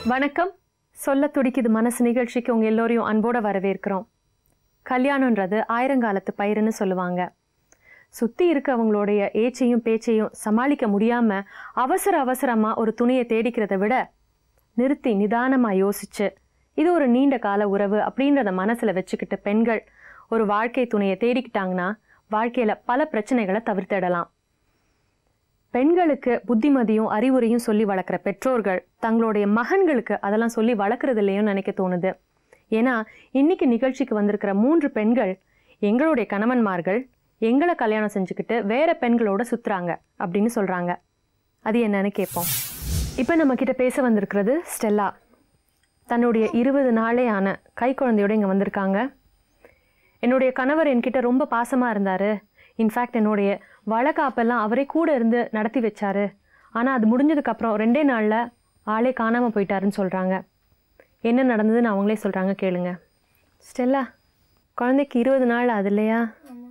வணக்கம் சொல்ல துடிக்குது மனசு நிகழ்ச்சிக்கு உங்க எல்லோரையும் அன்போட வரவேற்கிறோம் கல்யாணன்றது ஆயிரங்காலத்து பயிருன்னு சொல்லுவாங்க சுத்தி இருக்கவங்களுடைய ஏச்சையும் பேச்சையும் சமாளிக்க முடியாம அவசர அவசரமா ஒரு துணியை தேடிக்கிறத விட நிறுத்தி நிதானமா யோசிச்சு இது ஒரு நீண்ட கால உறவு அப்படின்றத மனசுல வச்சுக்கிட்டு பெண்கள் ஒரு வாழ்க்கை துணையை தேடிக்கிட்டாங்கன்னா வாழ்க்கையில பல பிரச்சனைகளை தவிர்த்திடலாம் பெண்களுக்கு புத்திமதியும் அறிவுரையும் சொல்லி வளர்க்குற பெற்றோர்கள் தங்களுடைய மகன்களுக்கு அதெல்லாம் சொல்லி வளர்க்குறது இல்லையோன்னு நினைக்க தோணுது ஏன்னா இன்னைக்கு நிகழ்ச்சிக்கு வந்திருக்கிற மூன்று பெண்கள் எங்களுடைய கணவன்மார்கள் எங்களை கல்யாணம் செஞ்சுக்கிட்டு வேற பெண்களோட சுத்துறாங்க அப்படின்னு சொல்றாங்க அது என்னன்னு கேட்போம் இப்போ நம்ம கிட்ட பேச வந்திருக்கிறது ஸ்டெல்லா தன்னுடைய இருபது நாளே ஆன கை குழந்தையோட இங்கே வந்திருக்காங்க என்னுடைய கணவர் என்கிட்ட ரொம்ப பாசமாக இருந்தார் இன்ஃபேக்ட் என்னுடைய வழக்காப்பெல்லாம் அவரே கூட இருந்து நடத்தி வச்சாரு ஆனால் அது முடிஞ்சதுக்கப்புறம் ரெண்டே நாளில் ஆளே காணாமல் போயிட்டாருன்னு சொல்கிறாங்க என்ன நடந்ததுன்னு அவங்களே சொல்கிறாங்க கேளுங்க ஸ்டெல்லா குழந்தைக்கு இருபது நாள் ஆகுது இல்லையா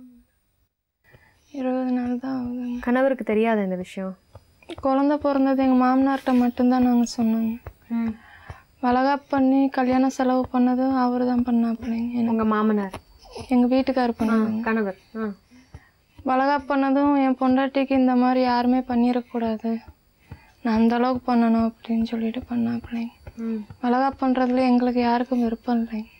இருபது நாள் தான் ஆகுதுங்க கணவருக்கு தெரியாத இந்த விஷயம் குழந்த பிறந்தது எங்கள் மாமனார்கிட்ட மட்டும்தான் நாங்கள் சொன்னோங்க வளகாப்பு பண்ணி கல்யாண செலவு பண்ணதும் அவர் தான் பண்ணாப்பிள்ளைங்க எனக்கு உங்கள் மாமனார் எங்கள் வீட்டுக்கார் ஆ பண்ணாங்க கணவர் ஆ வளகாப்பு பண்ணதும் என் பொண்டாட்டிக்கு இந்த மாதிரி யாருமே பண்ணிடக்கூடாது நான் அந்த அளவுக்கு பண்ணணும் அப்படின்னு சொல்லிட்டு பண்ணாப்பிள்ளைங்க ம் வளகாப்பு பண்ணுறதுல எங்களுக்கு யாருக்கும் விருப்பம் இல்லைங்க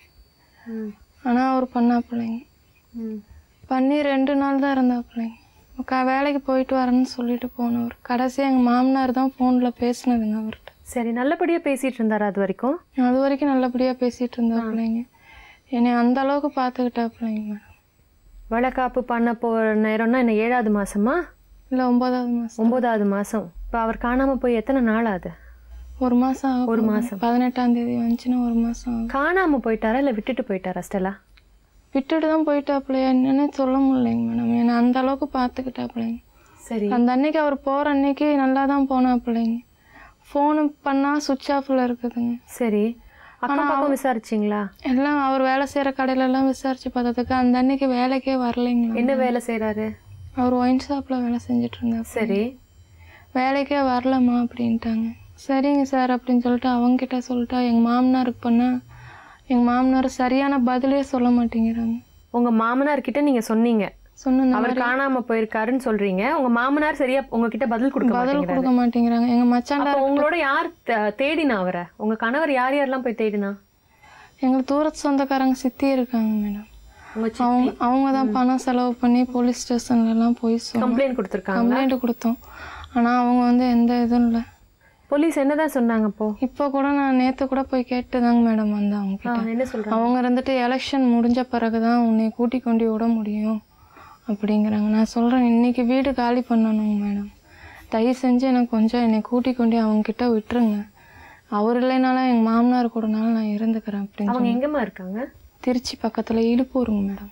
ம் ஆனால் அவர் பண்ணாப்பிள்ளைங்க ம் பண்ணி ரெண்டு நாள் தான் இருந்தாப்பிள்ளைங்க க வேலைக்கு போயிட்டு வரேன்னு சொல்லிட்டு போனவர் கடைசியாக எங்கள் மாமனார் தான் ஃபோனில் பேசினதுங்க அவர்கிட்ட சரி நல்லபடியாக பேசிகிட்டு இருந்தார் அது வரைக்கும் அது வரைக்கும் நல்லபடியாக பேசிகிட்டு இருந்தா பிள்ளைங்க என்னை அந்த அளவுக்கு பார்த்துக்கிட்டா பிள்ளைங்க மேடம் வழக்காப்பு பண்ண போகிற நேரம்னா என்ன ஏழாவது மாசமா இல்லை ஒன்பதாவது மாதம் ஒன்பதாவது மாதம் இப்போ அவர் காணாமல் போய் எத்தனை நாள் ஆகுது ஒரு மாதம் ஆகும் ஒரு மாசம். பதினெட்டாம் தேதி வந்துச்சுன்னா ஒரு மாதம் ஆகும் காணாமல் போயிட்டாரா இல்லை விட்டுட்டு போயிட்டாரா ஸ்டெல்லா விட்டுட்டு தான் போயிட்டா பிள்ளையா என்னன்னே சொல்ல முடியலைங்க மேடம் என்னை அந்த அளவுக்கு பார்த்துக்கிட்டா பிள்ளைங்க சரி அந்த அன்னைக்கு அவர் போகிற அன்னைக்கு நல்லா தான் போனா பிள்ளைங்க ஃபோனு பண்ணால் சுவிட்ச் ஆஃபில் இருக்குதுங்க சரி அக்கம் பக்கம் விசாரிச்சிங்களா எல்லாம் அவர் வேலை செய்கிற கடையிலலாம் விசாரிச்சு பார்த்ததுக்கு அந்த அன்னைக்கு வேலைக்கே வரலைங்க என்ன வேலை செய்கிறாரு அவர் ஒயின் ஷாப்பில் வேலை செஞ்சுட்டு இருந்தார் சரி வேலைக்கே வரலம்மா அப்படின்ட்டாங்க சரிங்க சார் அப்படின்னு சொல்லிட்டு அவங்ககிட்ட சொல்லிட்டா எங்கள் மாமனாருக்கு பண்ணால் எங்கள் மாமனார் சரியான பதிலே சொல்ல மாட்டேங்கிறாங்க உங்க மாமனார் கிட்ட நீங்க சொன்னீங்க சொன்ன அவர் காணாம போயிருக்காருன்னு சொல்றீங்க உங்க மாமனார் சரியா உங்ககிட்ட பதில் கொடுக்க பதில் மாட்டேங்கிறாரு கொடுக்க மாட்டேங்கிறாங்க எங்கள் மச்சாண்டா அப்போ உங்களோட யார் தே- தேடினா அவரை உங்க கணவர் யார் யாரெல்லாம் போய் தேடினா எங்களுக்கு தூரத்து சொந்தக்காரங்க சித்தி இருக்காங்க மேடம் உங்க அவங்க அவங்க தான் பணம் செலவு பண்ணி போலீஸ் ஸ்டேஷன்லலாம் போய் சொன்னோம் கம்ப்ளைண்ட் கொடுத்துருக்காங்க கம்ப்ளைண்ட் கொடுத்தோம் ஆனால் அவங்க வந்து எந்த இதுவும் இல்லை போலீஸ் என்னதான் சொன்னாங்க அப்போ இப்போ கூட நான் நேற்று கூட போய் கேட்டு தாங்க மேடம் வந்தேன் அவங்க ஆ, கிட்ட என்ன சொல்றாங்க அவங்க இருந்துட்டு எலெக்ஷன் முடிஞ்ச பிறகு தான் உன்னை கூட்டி கொண்டு விட முடியும் அப்படிங்கிறாங்க நான் சொல்கிறேன் இன்னைக்கு வீடு காலி பண்ணணுங்க மேடம் தயவு செஞ்சு எனக்கு கொஞ்சம் என்னை கூட்டி கொண்டு அவங்க கிட்ட விட்டுருங்க அவர் இல்லைனாலும் எங்கள் மாமனார் கூடனாலும் நான் இருந்துக்கிறேன் அப்படின்னு அவங்க எங்கம்மா இருக்காங்க திருச்சி பக்கத்தில் இடுப்பூருங்க மேடம்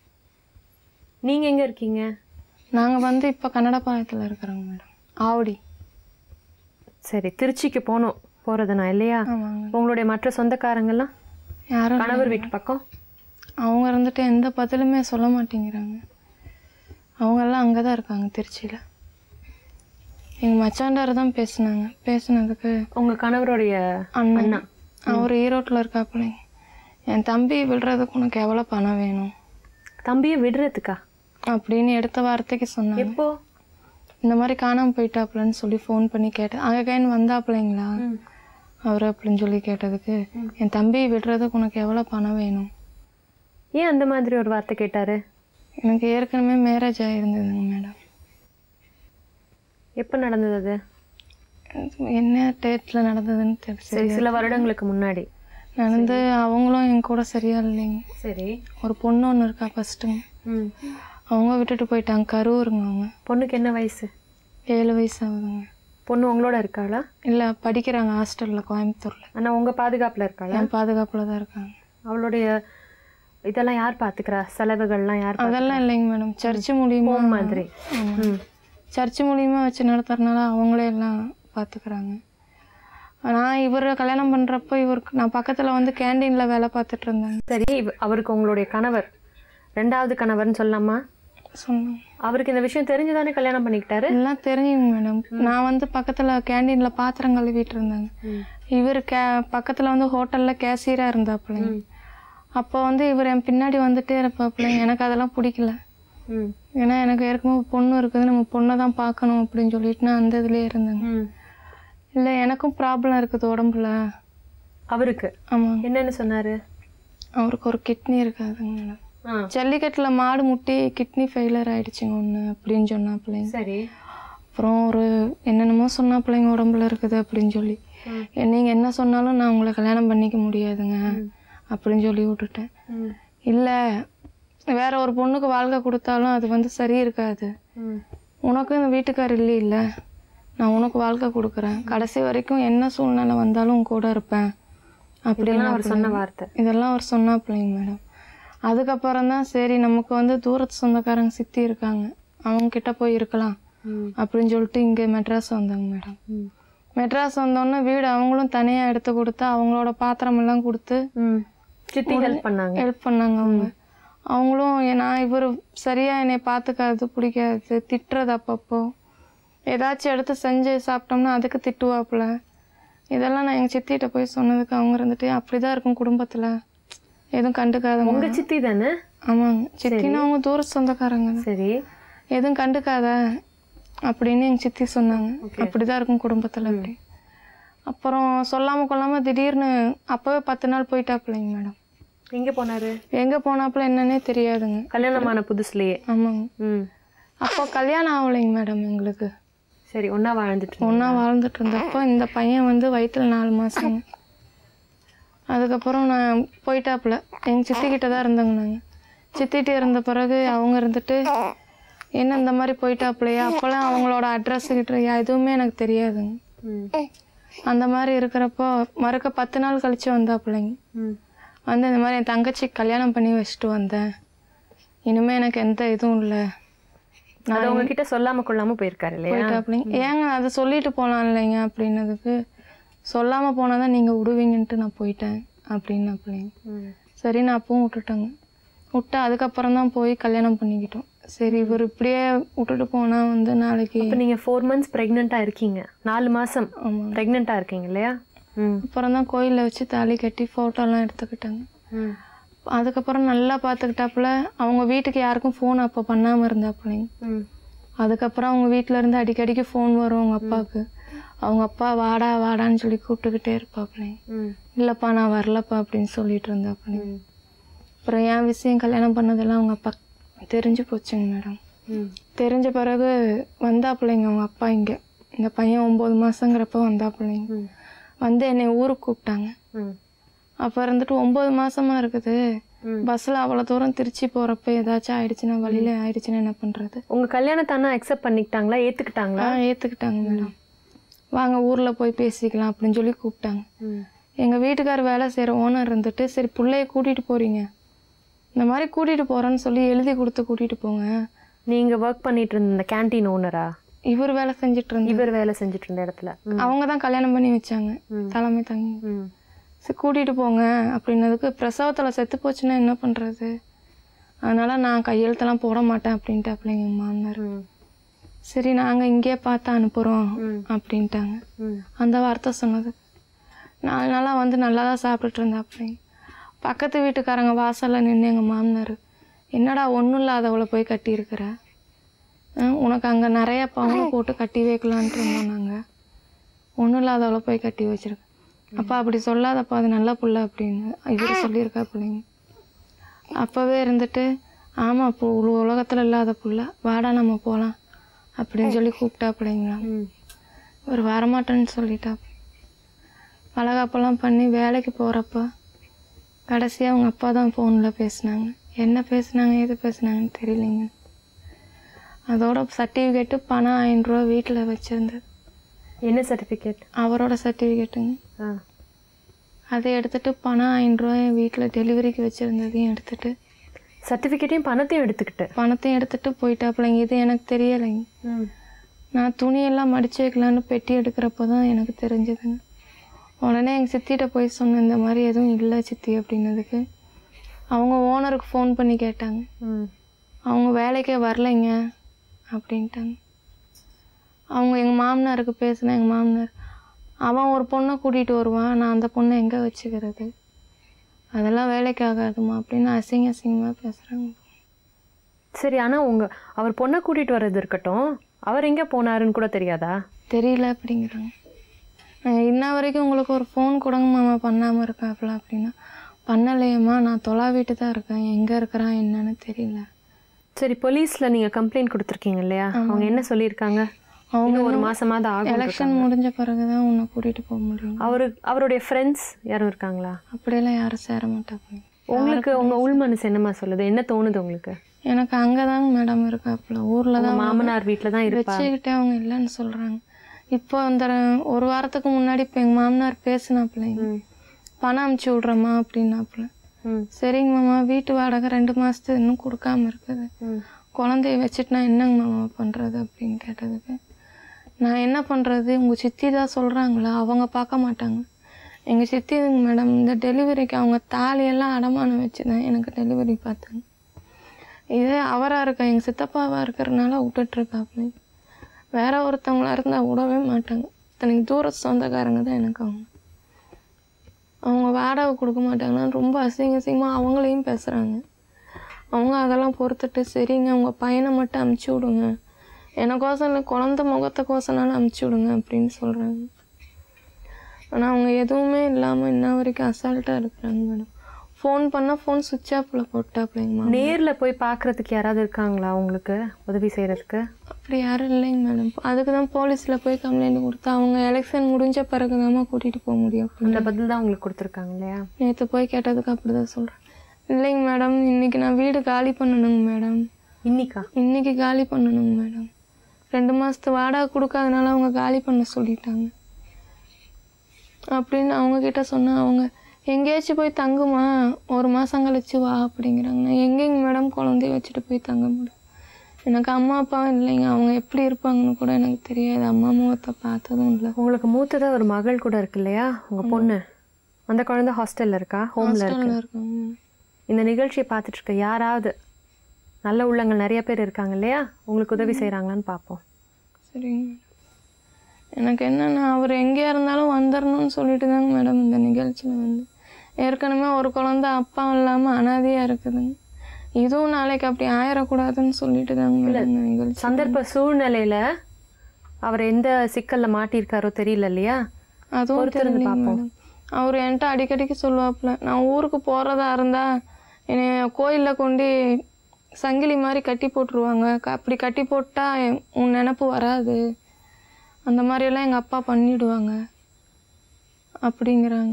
நீங்க எங்க இருக்கீங்க நாங்கள் வந்து இப்போ கன்னடபாளையத்தில் இருக்கிறோங்க மேடம் ஆவடி சரி திருச்சிக்கு போகணும் போறதுனா இல்லையா ஆமாங்க உங்களுடைய மற்ற சொந்தக்காரங்கெல்லாம் யாரும் கணவர் வீட்டு பக்கம் அவங்க இருந்துட்டு எந்த பதிலுமே சொல்ல மாட்டேங்கிறாங்க அவங்கெல்லாம் அங்கே தான் இருக்காங்க திருச்சியில் எங்கள் மச்சாண்டார் தான் பேசுனாங்க பேசுனதுக்கு உங்க கணவருடைய அண்ணன் அண்ணா அவர் ஈரோட்டில் இருக்காப்புலைங்க என் தம்பி விடுறதுக்கு உனக்கு எவ்வளோ பணம் வேணும் தம்பியை விடுறதுக்கா அப்படின்னு எடுத்த வார்த்தைக்கு சொன்னாங்க எப்போ இந்த மாதிரி காணாமல் போயிட்டாப்புலன்னு சொல்லி ஃபோன் பண்ணி கேட்டேன் அங்கே கைன்னு வந்தாப்புலைங்களா அவர் அப்படின்னு சொல்லி கேட்டதுக்கு என் தம்பி விடுறதுக்கு உனக்கு எவ்வளோ பணம் வேணும் ஏன் அந்த மாதிரி ஒரு வார்த்தை கேட்டாரு எனக்கு ஏற்கனவே மேரேஜ் ஆகிருந்ததுங்க மேடம் எப்போ நடந்தது அது என்ன டேட்டில் நடந்ததுன்னு தெரியும் சரி சில வருடங்களுக்கு முன்னாடி நடந்து அவங்களும் என் கூட சரியா இல்லைங்க சரி ஒரு பொண்ணு ஒன்று இருக்கா ஃபஸ்ட்டுங்க ம் அவங்க விட்டுட்டு போயிட்டாங்க கரூருங்க அவங்க பொண்ணுக்கு என்ன வயசு ஏழு வயசு ஆகுதுங்க பொண்ணு உங்களோட இருக்காளா இல்லை படிக்கிறாங்க ஹாஸ்டலில் கோயம்புத்தூரில் ஆனா உங்க பாதுகாப்புல இருக்காளா என் பாதுகாப்பில் தான் இருக்காங்க அவளுடைய இதெல்லாம் யார் பாத்துக்கிறா செலவுகள்லாம் யார் பாத்து- அதெல்லாம் இல்லைங்க மேடம் சர்ச்சு மூலியமா home மாதிரி ம் சர்ச்சு மூலியமா வச்சு நடத்துறதுனால அவங்களே எல்லாம் பார்த்துக்கிறாங்க நான் இவரை கல்யாணம் பண்ணுறப்போ இவருக்கு நான் பக்கத்தில் வந்து கேண்டீனில் வேலை பார்த்துட்டு இருந்தேங்க சரி இவ- அவருக்கு உங்களுடைய கணவர் ரெண்டாவது கணவர்னு சொல்லலாமா சொன்னாங்க அவருக்கு இந்த விஷயம் தெரிஞ்சுதானே கல்யாணம் பண்ணிக்கிட்டாரு எல்லாம் தெரியுங்க மேடம் நான் வந்து பக்கத்தில் கேண்டீனில் பாத்திரம் கழுவிட்டு இருந்தேங்க இவர் கே பக்கத்தில் வந்து ஹோட்டலில் கேஷியராக இருந்தாப்புலைங்க அப்போ வந்து இவர் என் பின்னாடி வந்துட்டே இருப்பாப்புலைங்க எனக்கு அதெல்லாம் பிடிக்கல ம் ஏன்னா எனக்கு ஏற்கனவே பொண்ணு இருக்குது நம்ம பொண்ணை தான் பார்க்கணும் அப்படின்னு சொல்லிட்டு நான் அந்த இதுலேயே இருந்தேங்க ம் இல்லை எனக்கும் ப்ராப்ளம் இருக்குது உடம்புல அவருக்கு ஆமாங்க என்னன்னு சொன்னாரு அவருக்கு ஒரு கிட்னி இருக்காதுங்க மேடம் ஆ ஜல்லிக்கட்டில் மாடு முட்டி கிட்னி ஃபெயிலியர் ஆயிடுச்சுங்க ஒன்று அப்படின்னு சொன்னாப்புலைங்க சரி அப்புறம் ஒரு என்னென்னமோ சொன்னாப்புலைங்க உடம்புல இருக்குது அப்படின்னு சொல்லி ம். நீங்கள் என்ன சொன்னாலும் நான் உங்களை கல்யாணம் பண்ணிக்க முடியாதுங்க அப்படின்னு சொல்லி விட்டுட்டேன் ம் இல்லை வேற ஒரு பொண்ணுக்கு வாழ்க்கை கொடுத்தாலும் அது வந்து சரி இருக்காது ம் உனக்கும் இந்த வீட்டுக்கார் இல்லை இல்லை நான் உனக்கு வாழ்க்கை கொடுக்குறேன் கடைசி வரைக்கும் என்ன சூழ்நிலை வந்தாலும் உன் கூட இருப்பேன் அப்படின்னு இதெல்லாம் அவர் சொன்ன வார்த்தை இதெல்லாம் அவர் சொன்னாப்பிள்ளைங்க மேடம் அதுக்கப்புறம் தான் சரி நமக்கு வந்து தூரத்து சொந்தக்காரங்க சித்தி இருக்காங்க அவங்க கிட்ட போய் இருக்கலாம் ம் அப்படின்னு சொல்லிட்டு இங்கே மெட்ராஸ் வந்தாங்க மேடம் ம் மெட்ராஸ் வந்தோடனே வீடு அவங்களும் தனியாக எடுத்து கொடுத்து அவங்களோட பாத்திரம் எல்லாம் கொடுத்து ம் சித்தி ஹெல்ப் பண்ணாங்க ஹெல்ப் பண்ணாங்க அவங்க அவங்களும் எ- நான் இவர் சரியாக என்னை பார்த்துக்காது பிடிக்காது திட்டுறது அப்பப்போ ஏதாச்சும் எடுத்து செஞ்சு சாப்பிட்டோம்னா அதுக்கு திட்டுவாப்புல இதெல்லாம் நான் எங்கள் சித்திகிட்ட போய் சொன்னதுக்கு அவங்க இருந்துட்டு அப்படி தான் இருக்கும் குடும்பத்தில் எதுவும் கண்டுக்காதவங்க உங்க சித்தி தானே ஆமாங்க சித்தின்னு அவங்க தூர சொந்தக்காரங்க தான். சரி எதுவும் கண்டுக்காத அப்படின்னு எங்கள் சித்தி சொன்னாங்க அப்படி தான் இருக்கும் குடும்பத்தில் அப்படி அப்புறம் சொல்லாமல் கொள்ளாமல் திடீர்னு அப்போவே பத்து நாள் போயிட்டாப்புலைங்க மேடம் எங்க போனாரு எங்கே போனாப்புல என்னன்னே தெரியாதுங்க கல்யாணமான புதுசுலயே ஆமாங்க ம் அப்போ கல்யாணம் ஆகலைங்க மேடம் எங்களுக்கு சரி ஒண்ணா வாழ்ந்துட்டு இருந்தீங்க. ஒன்றா வாழ்ந்துட்டு இருந்தப்போ இந்த பையன் வந்து வயிற்றுல நாலு மாதங்க அதுக்கப்புறம் நான் போயிட்டாப்புல எங்கள் சித்திக்கிட்ட தான் இருந்தேங்க நாங்கள் சித்திகிட்ட இருந்த பிறகு அவங்க இருந்துட்டு என்ன இந்த மாதிரி போயிட்டாப்புலையா அப்போல்லாம் அவங்களோட அட்ரஸ் கிட்ட எதுவுமே எனக்கு தெரியாதுங்க ம் அந்த மாதிரி இருக்கிறப்போ மறுக்க பத்து நாள் கழிச்சு வந்தாப்புலைங்க ம் வந்து இந்த மாதிரி என் தங்கச்சி கல்யாணம் பண்ணி வச்சுட்டு வந்தேன் இனிமே எனக்கு எந்த இதுவும் இல்லை அது உங்ககிட்ட சொல்லாம கொள்ளாம போயிருக்காரு இல்லையா போயிட்டாப்புலைங்க ஏங்க அதை சொல்லிட்டு போகலாம் இல்லைங்க அப்படின்னதுக்கு சொல்லாமல் போனால் தான் நீங்கள் விடுவீங்கன்ட்டு நான் போயிட்டேன் அப்படின்னாப்புலைங்க ம் சரி நான் அப்பவும் விட்டுட்டேங்க விட்டு அதுக்கப்புறம் தான் போய் கல்யாணம் பண்ணிக்கிட்டோம் சரி இவர் இப்படியே விட்டுட்டு போனால் வந்து நாளைக்கு இப்போ நீங்க ஃபோர் மந்த்ஸ் ப்ரெக்னெண்ட்டாக இருக்கீங்க நாலு மாசம் ஆமாம் ப்ரெக்னெண்ட்டாக இருக்கீங்க இல்லையா ம் அப்புறம் தான் கோயிலில் வச்சு தாலி கட்டி ஃபோட்டோலாம் எடுத்துக்கிட்டாங்க ம் அதுக்கப்புறம் நல்லா பார்த்துக்கிட்டாப்புல அவங்க வீட்டுக்கு யாருக்கும் ஃபோன் அப்போ பண்ணாமல் இருந்தாப்புலைங்க ம் அதுக்கப்புறம் அவங்க வீட்டில் இருந்து அடிக்கடிக்கு ஃபோன் வரும் அவங்க அப்பாவுக்கு அவங்க அப்பா வாடா வாடான்னு சொல்லி கூப்பிட்டுக்கிட்டே இருப்பாப்புலைங்க ம் இல்லைப்பா நான் வரலப்பா அப்படின்னு சொல்லிட்டு இருந்தாப்புலைங்க ம் அப்புறம் என் விஷயம் கல்யாணம் பண்ணதெல்லாம் அவங்க அப்பா தெரிஞ்சு போச்சுங்க மேடம் ம் தெரிஞ்ச பிறகு வந்தாப்புலைங்க அவங்க அப்பா இங்கே இந்த பையன் ஒம்பது மாதங்கிறப்ப வந்தாப்புலைங்க ம் வந்து என்னை ஊருக்கு கூப்பிட்டாங்க ம் அப்போ இருந்துட்டு ஒம்பது மாசமா இருக்குது ம். பஸ்ஸில் அவ்வளோ தூரம் திருச்சி போகிறப்ப ஏதாச்சும் ஆயிடுச்சுன்னா வழியில ஆயிடுச்சுன்னா என்ன பண்ணுறது உங்க கல்யாணத்தை அண்ணா அக்செப்ட் பண்ணிக்கிட்டாங்களா ஏத்துக்கிட்டாங்களா ஆ ஏற்றுக்கிட்டாங்க மேடம் வாங்க ஊரில் போய் பேசிக்கலாம் அப்படின்னு சொல்லி கூப்பிட்டாங்க ம் எங்கள் வீட்டுக்கார் வேலை செய்கிற ஓனர் இருந்துட்டு சரி பிள்ளைய கூட்டிகிட்டு போகிறீங்க இந்த மாதிரி கூட்டிகிட்டு போகிறேன்னு சொல்லி எழுதி கொடுத்து கூட்டிகிட்டு போங்க நீங்க ஒர்க் பண்ணிட்டு இருந்த இந்த கேண்டீன் ஓனரா இவர் வேலை செஞ்சுட்டு இருந்தார் இவர் வேலை செஞ்சுட்டு இருந்த இடத்துல ம் அவங்க தான் கல்யாணம் பண்ணி வச்சாங்க ம். தலைமை தங்கி ம் சரி கூட்டிகிட்டு போங்க அப்படின்னதுக்கு பிரசவத்தில் செத்து போச்சுன்னா என்ன பண்ணுறது அதனால் நான் கையெழுத்தெல்லாம் போட மாட்டேன் அப்படின்ட்டு அப்படிங்க எங்கள் மாமனார் ம் சரி நாங்கள் இங்கேயே பார்த்து அனுப்புகிறோம் ம். அப்படின்ட்டாங்க ம் அந்த வார்த்தை சொன்னது நாலு நாளாக வந்து நல்லா தான் சாப்பிட்டுட்டு இருந்தா அப்படிங்க பக்கத்து வீட்டுக்காரங்க வாசலில் நின்று எங்கள் மாமனார் என்னடா ஒன்றும் இல்லாதவளை போய் கட்டியிருக்கிற ஆ, உனக்கு அங்கே நிறைய பவுன் போட்டு கட்டி வைக்கலான்ட்டு இருந்தோம் நாங்கள் ஒன்றும் இல்லாதவளை போய் கட்டி வச்சிருக்கேன் அப்பா அப்படி சொல்லாதப்பா அது நல்ல புள்ள அப்படின்னு இவர் சொல்லியிருக்கா பிள்ளைங்க அப்போவே இருந்துட்டு ஆமாம் இப்போ ஒரு உலகத்தில் இல்லாத புள்ள வாடா நம்ம போகலாம் அப்படின்னு சொல்லி கூப்பிட்டா பிள்ளைங்களா ம் ஒரு வரமாட்டேன்னு சொல்லிட்டா வளகாப்பெல்லாம் பண்ணி வேலைக்கு போகிறப்ப கடைசியாக அவங்க அப்பா தான் ஃபோனில் பேசினாங்க என்ன பேசுனாங்க எது பேசுனாங்கன்னு தெரியலைங்க அதோட சர்டிஃபிகேட்டு பணம் ஆயிரம் ரூபா வீட்டில் வச்சுருந்தது என்ன சர்டிஃபிகேட் அவரோட சர்டிஃபிகேட்டுங்க ஆ அதை எடுத்துட்டு பணம் ஆயிரம் ரூபாய் வீட்டில் டெலிவரிக்கு வச்சுருந்ததையும் எடுத்துட்டு சர்டிஃபிகேட்டையும் பணத்தையும் எடுத்துக்கிட்டு பணத்தையும் எடுத்துட்டு போயிட்டாப்புலைங்க இது எனக்கு தெரியலைங்க ம் நான் துணியெல்லாம் மடிச்சு வைக்கலான்னு பெட்டி எடுக்கிறப்ப தான் எனக்கு தெரிஞ்சதுங்க உடனே எங்கள் சித்திகிட்ட போய் சொன்னேன் இந்த மாதிரி எதுவும் இல்லை சித்தி அப்படின்னதுக்கு அவங்க ஓனருக்கு ஃபோன் பண்ணி கேட்டாங்க ம் அவங்க வேலைக்கே வரலைங்க அப்படின்ட்டாங்க அவங்க எங்கள் மாமனாருக்கு பேசினேன் எங்கள் மாமனார் அவன் ஒரு பொண்ணை கூட்டிகிட்டு வருவான் நான் அந்த பொண்ணை எங்கே வச்சுக்கிறது அதெல்லாம் வேலைக்கு ஆகாதுமா அப்படின்னு அசிங்க அசிங்கமாக பேசுகிறாங்க சரி ஆனா உங்க அவர் பொண்ணை கூட்டிட்டு வர்றது இருக்கட்டும் அவர் எங்க போனாருன்னு கூட தெரியாதா தெரியல அப்படிங்கிறாங்க நான் இன்ன வரைக்கும் உங்களுக்கு ஒரு ஃபோன் கொடுங்க மாமா பண்ணாமல் இருக்காப்புல அப்படின்னா பண்ணலையேம்மா நான் தொலா வீட்டு தான் இருக்கேன் எங்கே இருக்கிறான் என்னன்னு தெரியல சரி போலீஸ்ல நீங்க கம்ப்ளைண்ட் கொடுத்துருக்கீங்க இல்லையா அவங்க என்ன சொல்லியிருக்காங்க அவங்க இன்னும் ஒரு மாசமாவது ஆகும் எலெக்ஷன் முடிஞ்ச பிறகு தான் உன்னை கூட்டிகிட்டு போக முடியும் அவரு அவருடைய ஃப்ரெண்ட்ஸ் யாரும் இருக்காங்களா அப்படியெல்லாம் யாரும் சேர மாட்டாங்க உங்களுக்கு உங்க உள் மனசு என்னமா சொல்லுது என்ன தோணுது உங்களுக்கு எனக்கு அங்கே தாங்க மேடம் இருக்காப்புல ஊரில் உங்க தான் மாமனார் வீட்டில் தான் இருப்பா வச்சுக்கிட்டே அவங்க இல்லைன்னு சொல்கிறாங்க இப்போ அந்த ஒரு வாரத்துக்கு முன்னாடி இப்போ எங்கள் மாமனார் பேசினாப்புலைங்க ம். பணம் அமுச்சு விட்றேம்மா அப்படின்னாப்புல ம் சரிங்க மாமா வீட்டு வாடகை ரெண்டு மாதத்து இன்னும் கொடுக்காம இருக்குது ம் குழந்தைய வச்சுட்டு நான் என்னங்க மாமா பண்ணுறது அப்படின்னு கேட்டதுக்கு நான் என்ன பண்ணுறது உங்கள் சித்தி தான் சொல்கிறாங்களா அவங்க பார்க்க மாட்டாங்க எங்கள் சித்தி மேடம் இந்த டெலிவரிக்கு அவங்க தாலியெல்லாம் அடமானம் வச்சு தான் எனக்கு டெலிவரி பார்த்தாங்க இதே அவராக இருக்க எங்கள் சித்தப்பாவாக இருக்கிறனால விட்டுட்ருக்காப்புல வேற ஒருத்தவங்களா இருந்தால் விடவே மாட்டாங்க தனக்கு தூர சொந்தக்காரங்க தான் எனக்கு அவங்க அவங்க வாடகை கொடுக்க மாட்டாங்கன்னு ரொம்ப அசிங்க அசிங்கமாக அவங்களையும் பேசுகிறாங்க அவங்க அதெல்லாம் பொறுத்துட்டு சரிங்க உங்கள் பையனை மட்டும் அமுச்சு விடுங்க எனக்கோசம் இல்லை குழந்த முகத்துக்கோசனாலும் அமுச்சு விடுங்க அப்படின்னு சொல்கிறாங்க ஆனால் அவங்க எதுவுமே இல்லாமல் இன்ன வரைக்கும் அசால்ட்டாக இருக்கிறாங்க மேடம் ஃபோன் பண்ணால் ஃபோன் சுவிட்ச் ஆஃபில் போட்டாப்லைங்க நேர்ல போய் பார்க்கறதுக்கு யாராவது இருக்காங்களா உங்களுக்கு உதவி செய்யறதுக்கு அப்படி யாரும் இல்லைங்க மேடம் அதுக்கு தான் போலீஸில் போய் கம்ப்ளைண்ட் கொடுத்தா அவங்க எலெக்ஷன் முடிஞ்ச பிறகு தாம்மா கூட்டிகிட்டு போக முடியும் அந்த பதில் தான் உங்களுக்கு கொடுத்துருக்காங்க இல்லையா நேற்று போய் கேட்டதுக்கு அப்படி தான் சொல்கிறேன் இல்லைங்க மேடம் இன்னைக்கு நான் வீடு காலி பண்ணணுங்க மேடம் இன்னிக்கா இன்னைக்கு காலி பண்ணணுங்க மேடம் ரெண்டு மாதத்து வாடகை கொடுக்காதனால அவங்க காலி பண்ண சொல்லிட்டாங்க அப்படின்னு அவங்க கிட்ட சொன்னா அவங்க எங்கேயாச்சும் போய் தங்குமா ஒரு மாதம் கழிச்சு வா அப்படிங்கிறாங்க நான் எங்கேங்க மேடம் குழந்தைய வச்சுட்டு போய் தங்க முடியும் எனக்கு அம்மா அப்பாவும் இல்லைங்க அவங்க எப்படி இருப்பாங்கன்னு கூட எனக்கு தெரியாது அம்மா முகத்தை பார்த்ததும் இல்லை உங்களுக்கு மூத்ததா ஒரு மகள் கூட இருக்கு இல்லையா உங்க பொண்ணு அந்த குழந்தை ஹாஸ்டல்ல இருக்கா ஹோம்ல இருக்கு ஹாஸ்டலில் இருக்காங்க இந்த நிகழ்ச்சியை பார்த்துட்டு இருக்க யாராவது நல்ல உள்ளங்கள் நிறைய பேர் இருக்காங்க இல்லையா உங்களுக்கு உதவி செய்றாங்களான்னு பார்ப்போம் சரிங்க மேடம் எனக்கு என்னென்னா அவர் எங்கேயா இருந்தாலும் வந்துடணும்னு சொல்லிட்டு தாங்க மேடம் இந்த நிகழ்ச்சியில் வந்து ஏற்கனவே ஒரு குழந்தை அப்பா இல்லாமல் அனாதையாக இருக்குதுங்க இதுவும் நாளைக்கு அப்படி ஆயிடக்கூடாதுன்னு சொல்லிட்டு தாங்க மேடம் இந்த நிகழ்ச்சி சந்தர்ப்ப சூழ்நிலையில அவர் எந்த சிக்கல்ல மாட்டியிருக்காரோ தெரியல இல்லையா அதுவும் பொறுத்திருந்து தெரியலைங்க பார்ப்போம். மேடம் அவர் என்கிட்ட அடிக்கடிக்கு சொல்லுவாப்புல நான் ஊருக்கு போகிறதா இருந்தால் என்னை கோயிலில் கொண்டு சங்கிலி மாதிரி கட்டி போட்டுருவாங்க க- அப்படி கட்டி போட்டால் உன் நினப்பு வராது அந்த மாதிரியெல்லாம் எங்கள் அப்பா பண்ணிடுவாங்க அப்படிங்கிறாங்க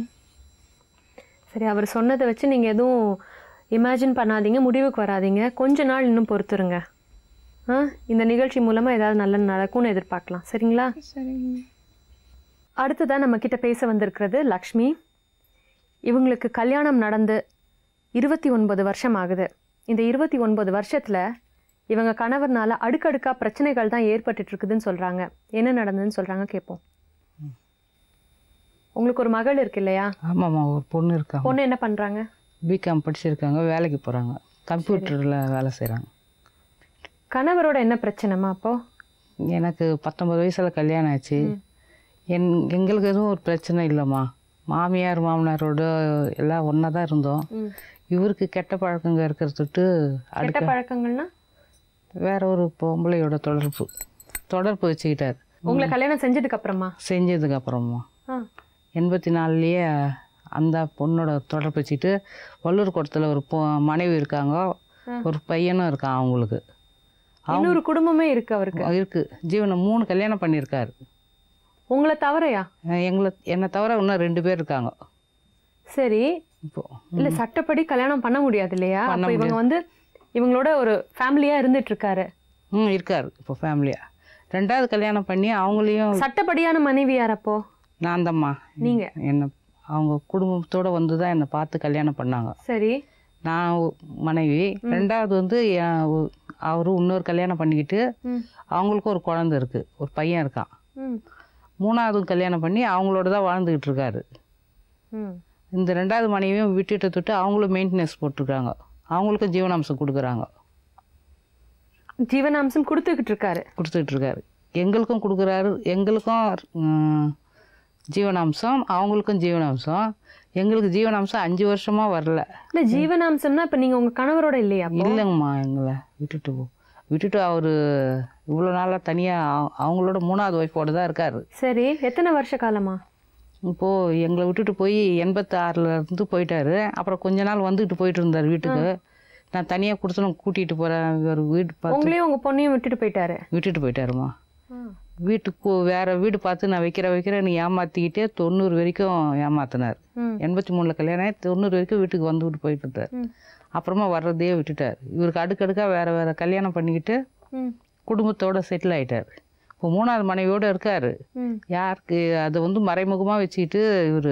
சரி அவர் சொன்னதை வச்சு நீங்க எதுவும் இமேஜின் பண்ணாதீங்க முடிவுக்கு வராதீங்க கொஞ்ச நாள் இன்னும் பொறுத்துருங்க ஆ இந்த நிகழ்ச்சி மூலமா ஏதாவது நல்ல நடக்கும்னு எதிர்பார்க்கலாம் சரிங்களா சரிங்க அடுத்ததான் நம்ம கிட்ட பேச வந்திருக்கிறது லக்ஷ்மி இவங்களுக்கு கல்யாணம் நடந்து இருபத்தி ஒன்பது வருஷம் ஆகுது இந்த இருபத்தி ஒன்பது வருஷத்துல இவங்க கணவர்னால அடுக்கடுக்கா பிரச்சனைகள் தான் ஏற்பட்டுட்டு இருக்குதுன்னு சொல்றாங்க என்ன நடந்ததுன்னு சொல்றாங்க கேட்போம் உங்களுக்கு ஒரு மகள் இருக்கு இல்லையா ஆமாம்மா ஒரு பொண்ணு இருக்காங்க பொண்ணு என்ன பண்றாங்க பிகாம் படிச்சிருக்காங்க வேலைக்கு போகிறாங்க கம்ப்யூட்டரில் வேலை செய்கிறாங்க கணவரோட என்ன பிரச்சனைமா அப்போ எனக்கு பத்தொம்பது வயசில் கல்யாணம் ஆச்சு என் எங்களுக்கு எதுவும் ஒரு பிரச்சனை இல்லைம்மா மாமியார் மாமனாரோட எல்லாம் ஒன்றா தான் இருந்தோம் இவருக்கு கெட்ட பழக்கங்க இருக்கிறதுட்டு கெட்ட அடுக்க பழக்கங்கள்னா வேற ஒரு பொம்பளையோட தொடர்பு தொடர்பு வச்சுக்கிட்டார் உங்களை கல்யாணம் செஞ்சதுக்கு அப்புறமா செஞ்சதுக்கு அப்புறமா ஆ எண்பத்தி நாலுலேயே அந்த பொண்ணோட தொடர்பு வச்சுக்கிட்டு வள்ளூர் குளத்தில் ஒரு பொ மனைவி இருக்காங்க ஒரு பையனும் இருக்கான் அவங்களுக்கு இன்னொரு குடும்பமே இருக்கு அவருக்கு இருக்கு ஜீவனை மூணு கல்யாணம் பண்ணியிருக்காரு உங்களை தவறையா அஹ் எங்களை என்னை தவிர இன்னும் ரெண்டு பேர் இருக்காங்க சரி இப்போ இல்ல சட்டப்படி கல்யாணம் பண்ண முடியாது இல்லையா பண்ண அப்ப இவங்க வந்து இவங்களோட ஒரு ஃபேமிலியா இருந்துட்டு இருக்காரு ம் இருக்காரு இப்போ ஃபேமிலியாக ரெண்டாவது கல்யாணம் பண்ணி அவங்களையும் சட்டப்படியான மனைவி யார் அப்போ நான் தம்மா நீங்க என்னை அவங்க குடும்பத்தோட வந்து தான் என்னை பார்த்து கல்யாணம் பண்ணாங்க சரி நான் ஒ- மனைவி ரெண்டாவது வந்து என் ஒ- அவரு இன்னொரு கல்யாணம் பண்ணிக்கிட்டு ம். அவங்களுக்கும் ஒரு குழந்தை இருக்கு ஒரு பையன் இருக்கான் ம் மூணாவது கல்யாணம் பண்ணி அவங்களோட தான் வாழ்ந்துக்கிட்டு இருக்காரு ம் இந்த ரெண்டாவது மனைவியும் விட்டுட்டு தொட்டு அவங்களும் மெயின்டெனன்ஸ் போட்டிருக்காங்க அவங்களுக்கும் ஜீவனாம்சம் கொடுக்குறாங்க ஜீவனாம்சம் கொடுத்துக்கிட்டு இருக்காரு கொடுத்துக்கிட்டு இருக்காரு எங்களுக்கும் கொடுக்குறாரு எங்களுக்கும் ம், ஜீவனாம்சம் அவங்களுக்கும் ஜீவனாம்சம் எங்களுக்கு ஜீவனாம்சம் அஞ்சு வருஷமாக வரல இல்ல ஜீவனாம்சம்னா இப்ப நீங்க உங்க கணவரோட இல்லையா அப்போ? இல்லைங்கம்மா எங்களை விட்டுட்டு போ- விட்டுட்டு அவர் இவ்வளோ நாளாக தனியாக அவங்களோட மூணாவது ஒய்ஃபோடு தான் இருக்கார் சரி எத்தனை வருஷ காலமா இப்போது எங்களை விட்டுட்டு போய் எண்பத்தாறில் இருந்து போயிட்டாரு அப்புறம் கொஞ்ச நாள் வந்துக்கிட்டு போயிட்டு இருந்தார் வீட்டுக்கு நான் தனியாக கொடுத்தனும் கூட்டிகிட்டு போகிறேன் ஒரு வீடு பார்த்து உங்களையும் உங்க பொண்ணையும் விட்டுட்டு போயிட்டாரு விட்டுட்டு போயிட்டாருமா வீட்டுக்கு வேற வீடு பார்த்து நான் வைக்கிற வைக்கிறேன் நீ ஏமாற்றிக்கிட்டே தொண்ணூறு வரைக்கும் ஏமாத்தினார் ம். எண்பத்தி மூணில் கல்யாணம் ஆகி தொண்ணூறு வரைக்கும் வீட்டுக்கு வந்துவிட்டு போயிட்டு இருந்தார் ம். அப்புறமா வர்றதையே விட்டுட்டார் இவருக்கு அடுக்கடுக்காக வேற வேற கல்யாணம் பண்ணிக்கிட்டு ம். குடும்பத்தோட செட்டில் ஆயிட்டார் இப்போ மூணாவது மனைவியோடு இருக்கார் ம். யாருக்கு அதை வந்து மறைமுகமாக வச்சுக்கிட்டு இவர்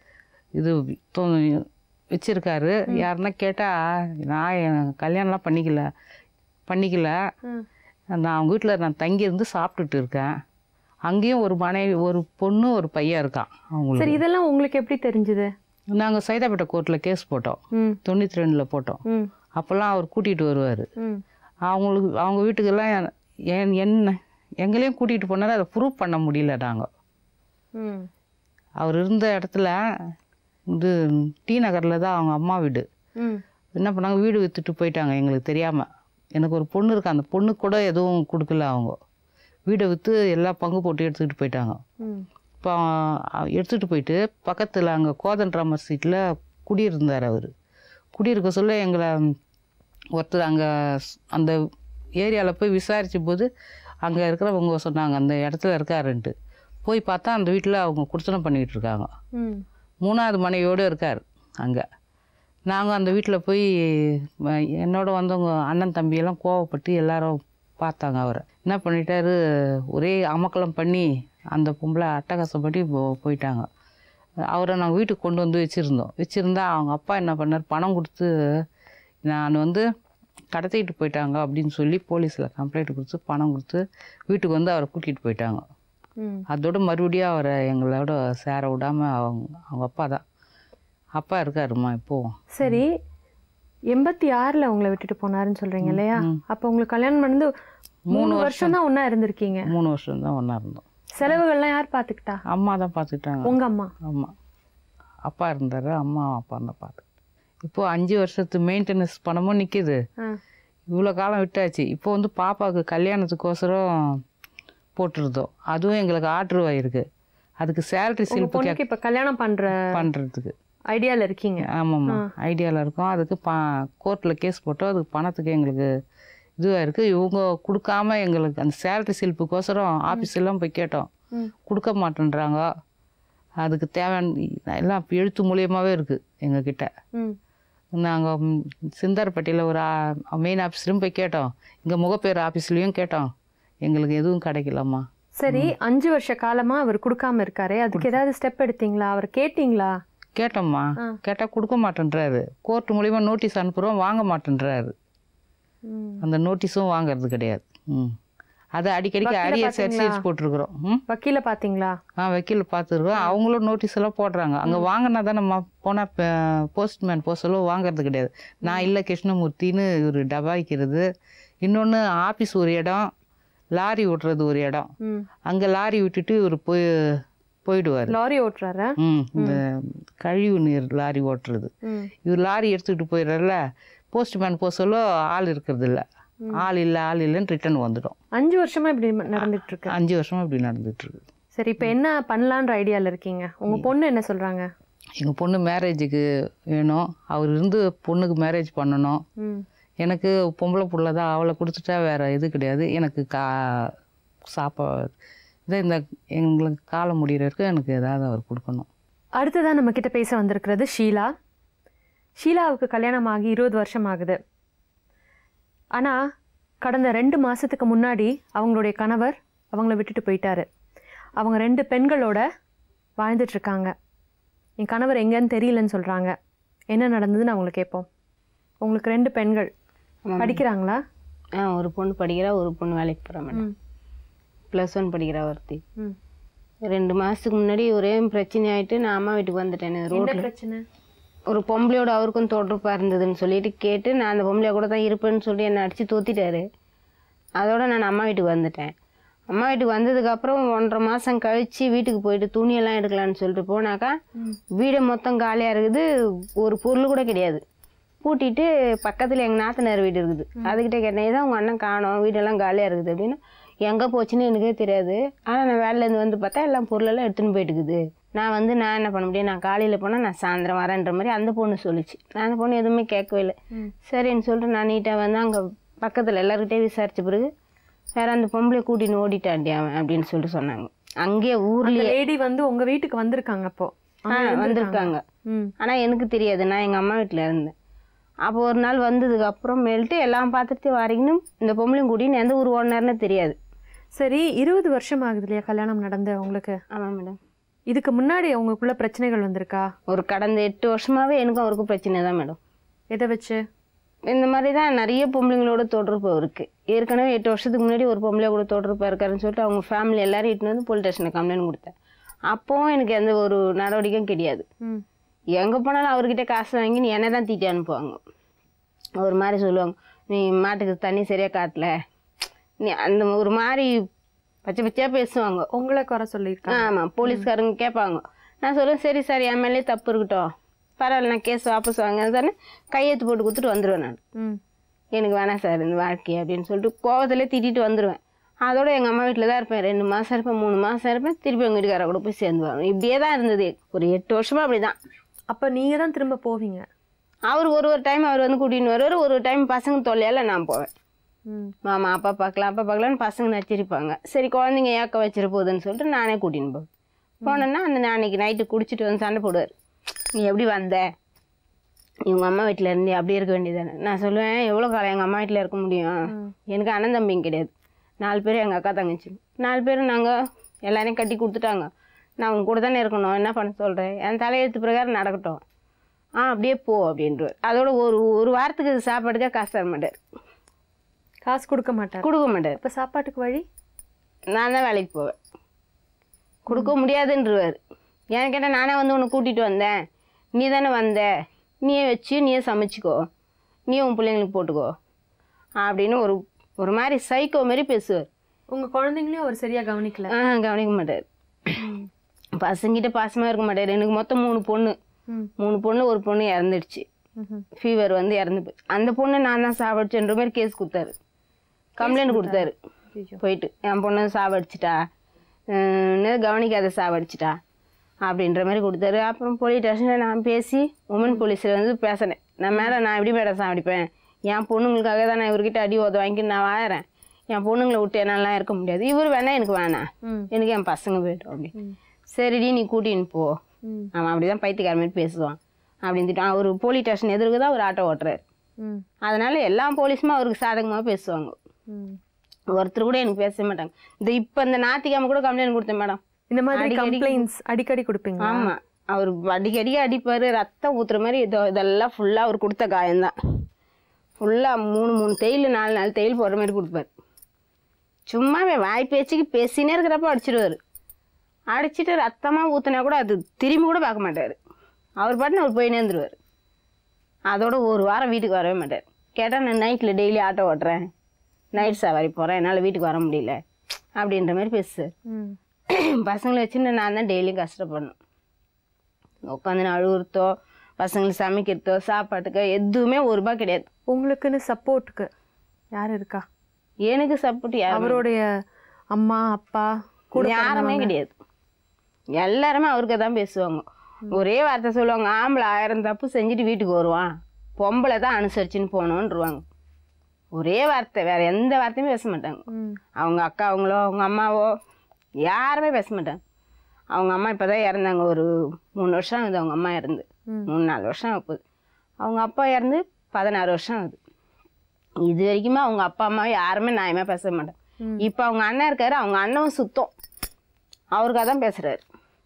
இது தோ- வச்சிருக்காரு யாருன்னா கேட்டால் நான் என் கல்யாணம்லாம் பண்ணிக்கல பண்ணிக்கல ம். நான் அவங்க வீட்டில் நான் தங்கியிருந்து சாப்பிட்டுட்டு இருக்கேன் அங்கேயும் ஒரு மனைவி ஒரு பொண்ணு ஒரு பையன் இருக்கான் அவங்களுக்கு சரி இதெல்லாம் உங்களுக்கு எப்படி தெரிஞ்சது நாங்கள் சைதாப்பேட்டை கோர்ட்டில் கேஸ் போட்டோம் ம் தொண்ணூற்றி ரெண்டில் போட்டோம் ம் அப்போல்லாம் அவர் கூட்டிகிட்டு வருவார் ம் அவங்களுக்கு அவங்க வீட்டுக்கெல்லாம் என் என்ன எங்களையும் கூட்டிகிட்டு போனாரு அதை ப்ரூவ் பண்ண முடியல நாங்கள் ம் அவர் இருந்த இடத்துல இது டி நகரில் தான் அவங்க அம்மா வீடு ம் என்ன பண்ணாங்க வீடு விற்றுட்டு போயிட்டாங்க எங்களுக்கு தெரியாமல் எனக்கு ஒரு பொண்ணு இருக்கு அந்த பொண்ணுக்கு கூட எதுவும் கொடுக்கல அவங்க வீடை விற்று எல்லாம் பங்கு போட்டு எடுத்துக்கிட்டு போயிட்டாங்க ம் இப்போ எடுத்துகிட்டு போயிட்டு பக்கத்தில் அங்கே கோதண்டராமர் சீட்டில் குடியிருந்தார் அவர் குடியிருக்க சொல்ல எங்களை ஒருத்தர் அங்கே அந்த ஏரியாவில் போய் விசாரித்த போது அங்கே இருக்கிறவங்க சொன்னாங்க அந்த இடத்துல இருக்காருன்ட்டு போய் பார்த்தா அந்த வீட்டில் அவங்க குடுத்தனம் பண்ணிக்கிட்டு இருக்காங்க ம் மூணாவது மனைவியோடு இருக்கார் அங்கே நாங்கள் அந்த வீட்டில் போய் ம- என்னோட வந்தவங்க அண்ணன் தம்பியெல்லாம் கோவப்பட்டு எல்லாரும் பார்த்தாங்க அவரை என்ன பண்ணிட்டாரு ஒரே அமக்கலம் பண்ணி அந்த பொம்பளை அட்டகாசம் பண்ணி போ- போயிட்டாங்க அவரை நாங்கள் வீட்டுக்கு கொண்டு வந்து வச்சுருந்தோம் வச்சுருந்தா அவங்க அப்பா என்ன பண்ணார் பணம் கொடுத்து நான் வந்து கடத்திட்டு போயிட்டாங்க அப்படின்னு சொல்லி போலீஸில் கம்ப்ளைண்ட் கொடுத்து பணம் கொடுத்து வீட்டுக்கு வந்து அவரை கூட்டிகிட்டு போயிட்டாங்க ம் அதோட மறுபடியும் அவரை எங்களோட சேர விடாமல் அவங்க அவங்க அப்பா தான் அப்பா இருக்காருமா இப்போவும் சரி எண்பத்தி ஆறுல உங்களை விட்டுட்டு போனாருன்னு சொல்றீங்க இல்லையா அப்போ உங்களுக்கு கல்யாணம் பண்ணது மூணு வருஷம் தான் ஒண்ணா இருந்திருக்கீங்க மூணு வருஷம் தான் ஒன்றா இருந்தோம் செலவுகள்லாம் யார் பார்த்துக்கிட்டா அம்மா தான் பார்த்துக்கிட்டாங்க உங்க அம்மா ஆமாம் அப்பா இருந்தார் அம்மா அப்பா தான் பார்த்து இப்போது அஞ்சு வருஷத்து மெயின்டெனன்ஸ் பணமும் நிற்கிது ஆ. இவ்வளோ காலம் விட்டாச்சு இப்போ வந்து பாப்பாவுக்கு கல்யாணத்துக்கோசரம் போட்டிருந்தோம் அதுவும் எங்களுக்கு ஆர்டர் ஆயிருக்கு அதுக்கு சேலரி உங்க சில்ப்பு பொண்ணுக்கு இப்ப கல்யாணம் பண்ற பண்ணுறதுக்கு ஐடியால இருக்கீங்க ஆமாம்மா ஐடியாவில் இருக்கோம் அதுக்கு ப கோர்ட்டில் கேஸ் போட்டோம் அதுக்கு பணத்துக்கு எங்களுக்கு இதுவாக இருக்குது இவங்க கொடுக்காம எங்களுக்கு அந்த சேலரி சில்ப்புக்கோசரம் ஆஃபீஸெல்லாம் போய் கேட்டோம் ம். கொடுக்க மாட்டேன்றாங்க அதுக்கு தேவையான எல்லாம் இப்ப எழுத்து மூலியமாகவே இருக்குது எங்ககிட்ட ம் நாங்கள் சிந்தார்பட்டியில் ஒரு மெயின் ஆஃபீஸ்லையும் போய் கேட்டோம் இங்கே முகப்பேர் ஆஃபீஸ்லேயும் கேட்டோம் எங்களுக்கு எதுவும் கிடைக்கலம்மா சரி அஞ்சு வருஷ காலமா அவர் கொடுக்காம இருக்காரு அதுக்கு ஏதாவது ஸ்டெப் எடுத்தீங்களா அவர் கேட்டீங்களா கேட்டோம்மா கேட்டால் கொடுக்க மாட்டேன்றாரு கோர்ட் மூலியமா நோட்டீஸ் அனுப்புகிறோம் வாங்க மாட்டேன்றாரு ம். அந்த நோட்டீஸும் வாங்குறது கிடையாது ம் அதை அடிக்கடிக்கு வக்கீல அரியர் பாத்தீங்களா? சர்ச்சேஜ் போட்டிருக்கிறோம் ம் வக்கீல பாத்தீங்களா ஆ வக்கீல் பார்த்துருக்கோம் அவங்களும் நோட்டீஸ் எல்லாம் போடுறாங்க அங்கே வாங்கினா தான் நம்ம போனால் போஸ்ட்மேன் போஸ்டலோ வாங்குறது கிடையாது நான் இல்லை கிருஷ்ணமூர்த்தின்னு ஒரு டபாய்க்கிறது இன்னொன்று ஆஃபீஸ் ஒரு இடம் லாரி ஓட்டுறது ஒரு இடம் ம் அங்கே லாரி விட்டுட்டு இவர் போய் போயிடுவார் லாரி ஓட்டுறாரா ம் இந்த கழிவு நீர் லாரி ஓட்டுறது ம் இவர் லாரி எடுத்துக்கிட்டு போயிடுறல போஸ்ட்மேன் போஸ்டலோ ஆள் இருக்கிறது இல்ல ஆள் இல்லை ஆள் இல்லைன்னு ரிட்டர்ன் வந்துடும் அஞ்சு வருஷமா இப்படி நடந்துட்டு இருக்கு அஞ்சு வருஷமா இப்படி நடந்துட்டு இருக்கு சரி இப்போ என்ன பண்ணலான்ற ஐடியால இருக்கீங்க உங்க பொண்ணு என்ன சொல்றாங்க எங்கள் பொண்ணு மேரேஜுக்கு வேணும் அவர் இருந்து பொண்ணுக்கு மேரேஜ் பண்ணணும் ம் எனக்கு பொம்பளை புள்ள தான் அவளை கொடுத்துட்டா வேற இது கிடையாது எனக்கு கா சாப்பாடு இதை இந்த எங்களுக்கு காலம் முடிகிற வரைக்கும் எனக்கு ஏதாவது அவர் கொடுக்கணும் அடுத்ததா நம்ம கிட்ட பேச வந்திருக்கிறது ஷீலா ஷீலாவுக்கு கல்யாணம் ஆகி இருபது வருஷம் ஆகுது ஆனா கடந்த ரெண்டு மாசத்துக்கு முன்னாடி அவங்களுடைய கணவர் அவங்கள விட்டுட்டு போயிட்டாரு அவங்க ரெண்டு பெண்களோட வாழ்ந்துட்டு இருக்காங்க என் கணவர் எங்கன்னு தெரியலன்னு சொல்றாங்க என்ன நடந்ததுன்னு அவங்கள கேட்போம் உங்களுக்கு ரெண்டு பெண்கள் படிக்கிறாங்களா ஆ ஒரு பொண்ணு படிக்கிறா ஒரு பொண்ணு வேலைக்கு போகிறா மேடம் ம் ப்ளஸ் ஒன் படிக்கிறா ஒருத்தி ம் ரெண்டு மாதத்துக்கு முன்னாடி ஒரே பிரச்சனை ஆயிட்டு நான் அம்மா வீட்டுக்கு வந்துட்டேன் என்ன ரோட்டில் பிரச்சனை ஒரு பொம்பளையோட அவருக்கும் தொடர்பாக இருந்ததுன்னு சொல்லிட்டு கேட்டு நான் அந்த பொம்பளைய கூட தான் இருப்பேன்னு சொல்லி என்னை அடித்து தோத்திட்டாரு அதோட நான் அம்மா வீட்டுக்கு வந்துட்டேன் அம்மா வீட்டுக்கு வந்ததுக்கப்புறம் ஒன்றரை மாதம் கழித்து வீட்டுக்கு போயிட்டு துணியெல்லாம் எடுக்கலான்னு சொல்லிட்டு போனாக்கா வீடு மொத்தம் காலியாக இருக்குது ஒரு பொருள் கூட கிடையாது பூட்டிட்டு பக்கத்தில் எங்கள் நாத்தனார் வீடு இருக்குது அதுக்கிட்ட கேட்டேன் இதான் உங்கள் அண்ணன் காணோம் வீடெல்லாம் காலியாக இருக்குது அப்படின்னு எங்கே போச்சுன்னு எனக்கே தெரியாது ஆனால் நான் வேலையிலேருந்து வந்து பார்த்தா எல்லாம் பொருளெல்லாம் எடுத்துன்னு போயிட்டுக்குது நான் வந்து நான் என்ன பண்ண முடியும் நான் காலையில் போனால் நான் சாயந்தரம் வரேன்ற மாதிரி அந்த பொண்ணு சொல்லிச்சு நான் அந்த பொண்ணு எதுவுமே கேட்கவே இல்லை சரின்னு சொல்லிட்டு நான் நீட்டாக வந்து அங்கே பக்கத்தில் எல்லாருக்கிட்டே விசாரிச்ச பிறகு வேற அந்த பொம்பளை கூட்டின்னு ஓடிட்டாண்டி அவன் அப்படின்னு சொல்லிட்டு சொன்னாங்க அங்கேயே ஊர்லேயே லேடி வந்து உங்க வீட்டுக்கு வந்திருக்காங்க அப்போ ஆ வந்திருக்காங்க ம் ஆனால் எனக்கு தெரியாது நான் எங்கள் அம்மா வீட்டில் இருந்தேன் அப்போ ஒரு நாள் வந்ததுக்கு அப்புறமேல்ட்டு எல்லாம் பார்த்துட்டு வரைக்கணும் இந்த பொம்பளையும் கூட்டின்னு எந்த ஊர் ஓடினார்னு தெரியாது சரி இருபது வருஷம் ஆகுது இல்லையா கல்யாணம் நடந்து உங்களுக்கு ஆமாம் மேடம் இதுக்கு முன்னாடி உங்களுக்குள்ள பிரச்சனைகள் வந்திருக்கா ஒரு கடந்த எட்டு வருஷமாவே எனக்கும் அவருக்கும் பிரச்சனை தான் மேடம் எதை வச்சு இந்த மாதிரி தான் நிறைய பொம்பளைங்களோட தொடர்பு இருக்கு ஏற்கனவே எட்டு வருஷத்துக்கு முன்னாடி ஒரு பொம்பளை கூட தொடர்பு இருக்காருன்னு சொல்லிட்டு அவங்க ஃபேமிலி எல்லாரும் இட்டுன்னு வந்து போலீஸ் ஸ்டேஷனில் கம்ப்ளைண்ட் கொடுத்தேன் அப்போவும் எனக்கு எந்த ஒரு நடவடிக்கையும் கிடையாது ம் எங்கே போனாலும் அவர்கிட்ட காசு வாங்கி நீ என்னை தான் தீட்டி அனுப்புவாங்க ஒரு மாதிரி சொல்லுவாங்க நீ மாட்டுக்கு தண்ணி சரியாக காட்டல நீ அந்த ஒரு மாதிரி பச்சை பச்சையாக பேசுவாங்க உங்களை குறை சொல்லியிருக்காங்க ஆமாம் போலீஸ்காரங்க கேட்பாங்க நான் சொல்லுவேன் சரி சார் என் மேலே தப்பு இருக்கட்டும் பரவாயில்ல நான் கேஸ் வாபஸ் வாங்க தானே கையெழுத்து போட்டு கொடுத்துட்டு வந்துடுவேன் நான் ம் எனக்கு வேணாம் சார் இந்த வாழ்க்கை அப்படின்னு சொல்லிட்டு கோவத்திலே திட்டிட்டு வந்துடுவேன் அதோட எங்கள் அம்மா வீட்டில் தான் இருப்பேன் ரெண்டு மாதம் இருப்பேன் மூணு மாதம் இருப்பேன் திருப்பி எங்கள் வீட்டுக்கார கூட போய் சேர்ந்துவாங்க இப்படியே தான் இருந்தது ஒரு எட்டு வருஷமா அப்படி தான் அப்ப நீங்க தான் திரும்ப போவீங்க அவர் ஒரு ஒரு டைம் அவர் வந்து கூட்டின்னு வருவார் ஒரு ஒரு டைம் பசங்க தொல்லையால நான் போவேன் ம் மாமா அப்பா பார்க்கலாம் அப்பா பார்க்கலான்னு பசங்க நச்சிருப்பாங்க சரி குழந்தைங்க ஏக்க வச்சிட போகுதுன்னு சொல்லிட்டு நானே கூட்டின்னு போவேன் போனேன்னா அந்த அன்னைக்கு நைட்டு குடிச்சிட்டு வந்து சண்டை போடுவார் நீ எப்படி வந்த இவங்க அம்மா வீட்டில் இருந்து அப்படி இருக்க வேண்டியதானே நான் சொல்லுவேன் எவ்வளோ காலம் எங்கள் அம்மா வீட்டில் இருக்க முடியும் எனக்கு அண்ணன் தம்பிங்க கிடையாது நாலு பேர் எங்கள் அக்கா தங்கச்சி நாலு பேர் நாங்கள் எல்லாரையும் கட்டி கொடுத்துட்டாங்க நான் உங்க கூட தானே இருக்கணும் என்ன பண்ண சொல்கிறேன் என் தலையெழுத்து பிரகாரம் நடக்கட்டும் ஆ அப்படியே போ அப்படின்றார் அதோட ஒரு ஒரு வாரத்துக்கு சாப்பாடுக்கே காசு தர மாட்டார் காசு கொடுக்க மாட்டார் கொடுக்க மாட்டார் அப்ப சாப்பாட்டுக்கு வழி நான் தான் வேலைக்கு போவேன் கொடுக்க முடியாதுன்றவர் ஏன்னு கேட்டால் நானே வந்து உன்னை கூட்டிகிட்டு வந்தேன் நீ தானே வந்த நீயே வச்சு நீயே சமைச்சிக்கோ நீயே உன் பிள்ளைங்களுக்கு போட்டுக்கோ அப்படின்னு ஒரு ஒரு மாதிரி சைக்கோ மாதிரி பேசுவார் உங்க குழந்தைங்களையும் அவர் சரியா கவனிக்கல ஆ கவனிக்க மாட்டார் பசங்கிட்ட பாசமாக இருக்க மாட்டார் எனக்கு மொத்தம் மூணு பொண்ணு ம் மூணு பொண்ணு ஒரு பொண்ணு இறந்துடுச்சு ம்ஹும். ஃபீவர் வந்து இறந்து போச்சு அந்த பொண்ணு நான் தான் சாவடிச்சேன்ற மாதிரி கேஸ் கொடுத்தாரு கம்ப்ளைண்ட் கொடுத்தாரு ஐயோ. போயிட்டு என் பொண்ணு சாவடிச்சிட்டா அஹ் கவனிக்காத சாவடிச்சிட்டா அப்படின்ற மாதிரி கொடுத்தாரு அப்புறம் போலீஸ் ஸ்டேஷனில் நான் பேசி உமன் போலீஸில் வந்து பேசினேன் நான் மேடம் நான் எப்படி மேடம் சாவடிப்பேன் என் பொண்ணுங்களுக்காக தான் நான் இவர்கிட்ட அடி உத வாங்கிட்டு நான் வாழறேன் என் பொண்ணுங்களை விட்டு என்னாலாம் இருக்க முடியாது இவர் வேணா எனக்கு வேணாம் ம் எனக்கு என் பசங்க போயிட்டோம் அப்படி சரிடி நீ கூட்டின்னு போ ம் அவன் அப்படி தான் பைத்தியக்கார மாதிரி பேசுவான் அப்படின்னு திட்டு அவர் போலீஸ் ஸ்டேஷன் எதிர்க்கு தான் ஒரு ஆட்டோ ஓட்டுறாரு ம் அதனால எல்லா போலீஸுமே அவருக்கு சாதகமாக பேசுவாங்க ம் ஒருத்தர் கூட எனக்கு பேசவே மாட்டாங்க இந்த இப்போ இந்த ஞாத்திக்கிழமை கூட கம்ப்ளைண்ட் கொடுத்தேன் மேடம் இந்த மாதிரி அடிக்கடி கம்ப்ளைண்ட்ஸ் அடிக்கடி கொடுப்பீங்க ஆமாம் அவர் அடிக்கடி அடிப்பார் ரத்தம் ஊற்றுற மாதிரி இதோ இதெல்லாம் ஃபுல்லாக அவர் கொடுத்த காயம்தான் ஃபுல்லாக மூணு மூணு தையல் நாலு நாலு தையல் போடுற மாதிரி கொடுப்பாரு சும்மா அவன் வாய் பேச்சுக்கு பேசினே இருக்கிறப்ப அடிச்சிடுவார் அடிச்சிட்டு ரத்தமாக ஊற்றினா கூட அது திரும்பி கூட பார்க்க மாட்டார் அவர் பாட்டுன்னு அவர் போயினே இருந்துருவார் அதோட ஒரு வாரம் வீட்டுக்கு வரவே மாட்டார் கேட்டால் நான் நைட்டில் டெய்லி ஆட்டோ ஓட்டுறேன் நைட் சவாரி போகிறேன் என்னால் வீட்டுக்கு வர முடியல அப்படின்ற மாதிரி பேசுவார் ம் பசங்களை வச்சுட்டு நான் தான் டெய்லியும் கஷ்டப்படணும் உட்காந்து நான் அழுகுறதோ பசங்களுக்கு சமைக்கிறதோ சாப்பாட்டுக்கோ எதுவுமே ஒரு ரூபாய் கிடையாது உங்களுக்குன்னு சப்போர்ட்டுக்கு யார் இருக்கா எனக்கு சப்போர்ட் யாரும் அவருடைய அம்மா அப்பா கூட யாருமே கிடையாது எல்லாருமே அவருக்கு தான் பேசுவாங்க ஒரே வார்த்தை சொல்லுவாங்க ஆம்பளை ஆயிரம் தப்பு செஞ்சுட்டு வீட்டுக்கு வருவான் பொம்பளை தான் அனுசரிச்சுன்னு போகணுன்றவாங்க ஒரே வார்த்தை வேற எந்த வார்த்தையுமே பேச மாட்டாங்க ம் அவங்க அக்காவங்களோ அவங்க அம்மாவோ யாருமே பேச மாட்டாங்க அவங்க அம்மா இப்போ தான் இறந்தாங்க ஒரு மூணு வருஷம் ஆகுது அவங்க அம்மா இறந்து ம். மூணு நாலு வருஷம் ஆகுது அவங்க அப்பா இறந்து பதினாறு வருஷம் ஆகுது இது வரைக்குமே அவங்க அப்பா அம்மாவை யாருமே நியாயமாக பேச மாட்டாங்க ம். இப்போ அவங்க அண்ணன் இருக்காரு அவங்க அண்ணனும் சுத்தம் அவருக்காக தான் பேசுகிறாரு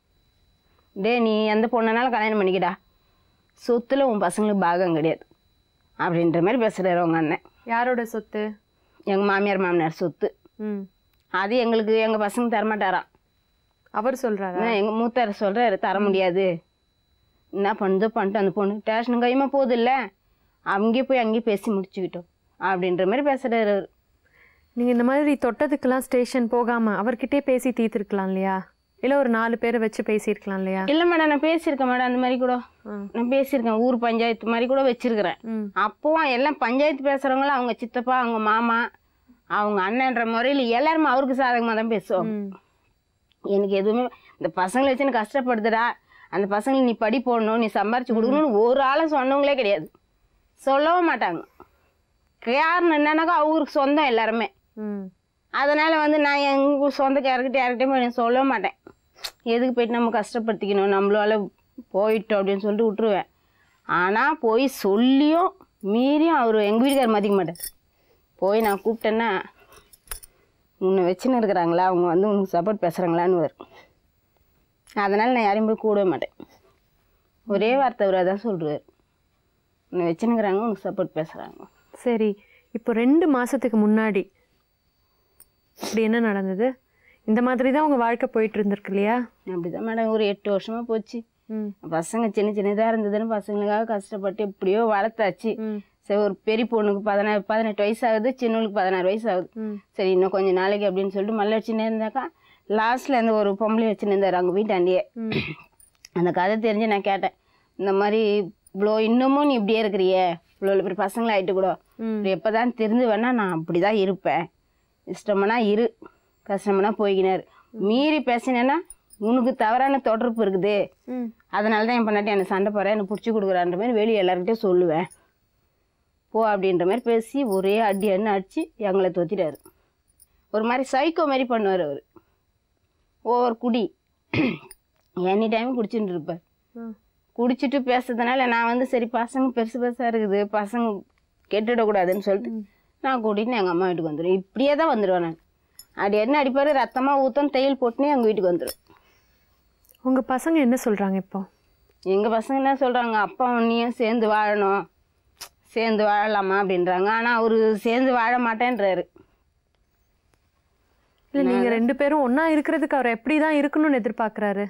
டே நீ எந்த பொண்ணுனாலும் கல்யாணம் பண்ணிக்கடா சொத்துல உன் பசங்களுக்கு பாகம் கிடையாது அப்படின்ற மாதிரி பேசுகிறாரு அவங்க அண்ணன் யாரோட சொத்து எங்கள் மாமியார் மாமனார் சொத்து ம் அது எங்களுக்கு எங்கள் பசங்க தரமாட்டாராம் அவர் சொல்றாரா எங்கள் மூத்தார் சொல்கிறாரு தர முடியாது என்ன பண்ணுதோ பண்ணிட்டு அந்த பொண்ணு ஸ்டேஷன் கையுமா போகுது இல்லை அங்கேயே போய் அங்கேயே பேசி முடிச்சுக்கிட்டோம் அப்படின்ற மாதிரி பேசுகிறாரு அவர் நீங்கள் இந்த மாதிரி தொட்டதுக்கெல்லாம் ஸ்டேஷன் போகாமல் அவர்கிட்டே பேசி தீர்த்துருக்கலாம் இல்லையா இல்லை ஒரு நாலு பேரை வச்சு பேசியிருக்கலாம் இல்லையா இல்லை மேடம் நான் பேசியிருக்கேன் மேடம் அந்த மாதிரி கூட நான் பேசியிருக்கேன் ஊர் பஞ்சாயத்து மாதிரி கூட வச்சிருக்கிறேன் ம் அப்போவும் எல்லாம் பஞ்சாயத்து பேசுகிறவங்களும் அவங்க சித்தப்பா அவங்க மாமா அவங்க அண்ணன்ற முறையில் எல்லாருமே அவருக்கு சாதகமாக தான் பேசுவாங்க ம் எனக்கு எதுவுமே இந்த பசங்களை வச்சு எனக்கு கஷ்டப்படுதுடா அந்த பசங்களை நீ படி போடணும் நீ சம்பாரிச்சு கொடுக்கணும்னு ஒரு ஆளும் சொன்னவங்களே கிடையாது சொல்லவும் மாட்டாங்க காரணம் என்னன்னாக்கா அவருக்கு சொந்தம் எல்லாருமே ம் அதனால் வந்து நான் எங்கள் சொந்தக்காரர்கிட்ட யார்கிட்டயும் போய் நான் சொல்ல மாட்டேன் எதுக்கு போயிட்டு நம்ம கஷ்டப்படுத்திக்கணும் நம்மளால போயிட்டோம் அப்படின்னு சொல்லிட்டு விட்ருவேன் ஆனால் போய் சொல்லியும் மீறியும் அவர் எங்கள் வீட்டுக்காரர் மதிக்க மாட்டார் போய் நான் கூப்பிட்டேன்னா உன்னை வச்சுன்னு இருக்கிறாங்களா அவங்க வந்து உனக்கு சப்போர்ட் பேசுகிறாங்களான்னு வரும் அதனால் நான் யாரையும் போய் கூடவே மாட்டேன் ஒரே வார்த்தை அவர் அதான் சொல்கிறார் உன்னை வச்சுன்னுக்குறாங்க உனக்கு சப்போர்ட் பேசுகிறாங்க சரி இப்போ ரெண்டு மாதத்துக்கு முன்னாடி அப்படி என்ன நடந்தது இந்த மாதிரி தான் உங்கள் வாழ்க்கை போயிட்டு இருந்திருக்கு இல்லையா அப்படிதான் மேடம் ஒரு எட்டு வருஷமாக போச்சு ம் பசங்க சின்ன சின்னதாக இருந்ததுன்னு பசங்களுக்காக கஷ்டப்பட்டு எப்படியோ வளர்த்தாச்சு ம் சரி ஒரு பெரிய பொண்ணுக்கு பதினாறு பதினெட்டு வயசு ஆகுது சின்னவளுக்கு பதினாறு வயசு ஆகுது ம் சரி இன்னும் கொஞ்சம் நாளைக்கு அப்படின்னு சொல்லிட்டு மல்ல வச்சுன்னு இருந்தாக்கா லாஸ்ட்டில் அந்த ஒரு பொம்பளை வச்சுன்னு இருந்தார் அவங்க வீட்டாண்டியே ம் அந்த கதை தெரிஞ்சு நான் கேட்டேன் இந்த மாதிரி இவ்வளோ இன்னமும் நீ இப்படியே இருக்கிறியே இவ்வளோ பெரிய பசங்களா ஆகிட்டு கூட ம் இப்படி எப்போ தான் தெரிஞ்சு வேணா நான் அப்படி தான் இருப்பேன் இஷ்டம்னா இரு கஷ்டம்னா போய்க்கினார் மீறி பேசினேன்னா உனக்கு தவறான தொடர்பு இருக்குது ம் அதனால தான் என் பண்ணாட்டி எனக்கு சண்டை போகிறேன் எனக்கு பிடிச்சி கொடுக்குறான்ற மாதிரி வெளியே எல்லார்கிட்டையும் சொல்லுவேன் போ அப்படின்ற மாதிரி பேசி ஒரே அடி அண்ணு அடித்து எங்களை தொத்திட்டாரு ஒரு மாதிரி சைக்கோ மாதிரி பண்ணுவார் அவர் ஓவர் குடி எனி டைம் குடிச்சுட்டு இருப்பார் ம் குடிச்சிட்டு பேசுறதுனால நான் வந்து சரி பசங்க பெருசு பெருசாக இருக்குது பசங்க கெட்டுடக்கூடாதுன்னு சொல்லிட்டு நான் கூட்டிட்டு எங்கள் அம்மா வீட்டுக்கு வந்துடுவேன் இப்படியே தான் வந்துடுவேன் நான் அடி என்ன அடிப்பார் ரத்தமாக ஊற்றும் தையல் போட்டுனே எங்கள் வீட்டுக்கு வந்துடும் உங்கள் பசங்க என்ன சொல்கிறாங்க இப்போ எங்கள் பசங்க என்ன சொல்கிறாங்க அப்பா நீயும் சேர்ந்து வாழணும் சேர்ந்து வாழலாமா அப்படின்றாங்க ஆனால் அவர் சேர்ந்து வாழ மாட்டேன்றாரு இல்லை நீங்கள் ரெண்டு பேரும் ஒன்றா இருக்கிறதுக்கு அவர் எப்படி தான் இருக்கணும்னு எதிர்பார்க்குறாரு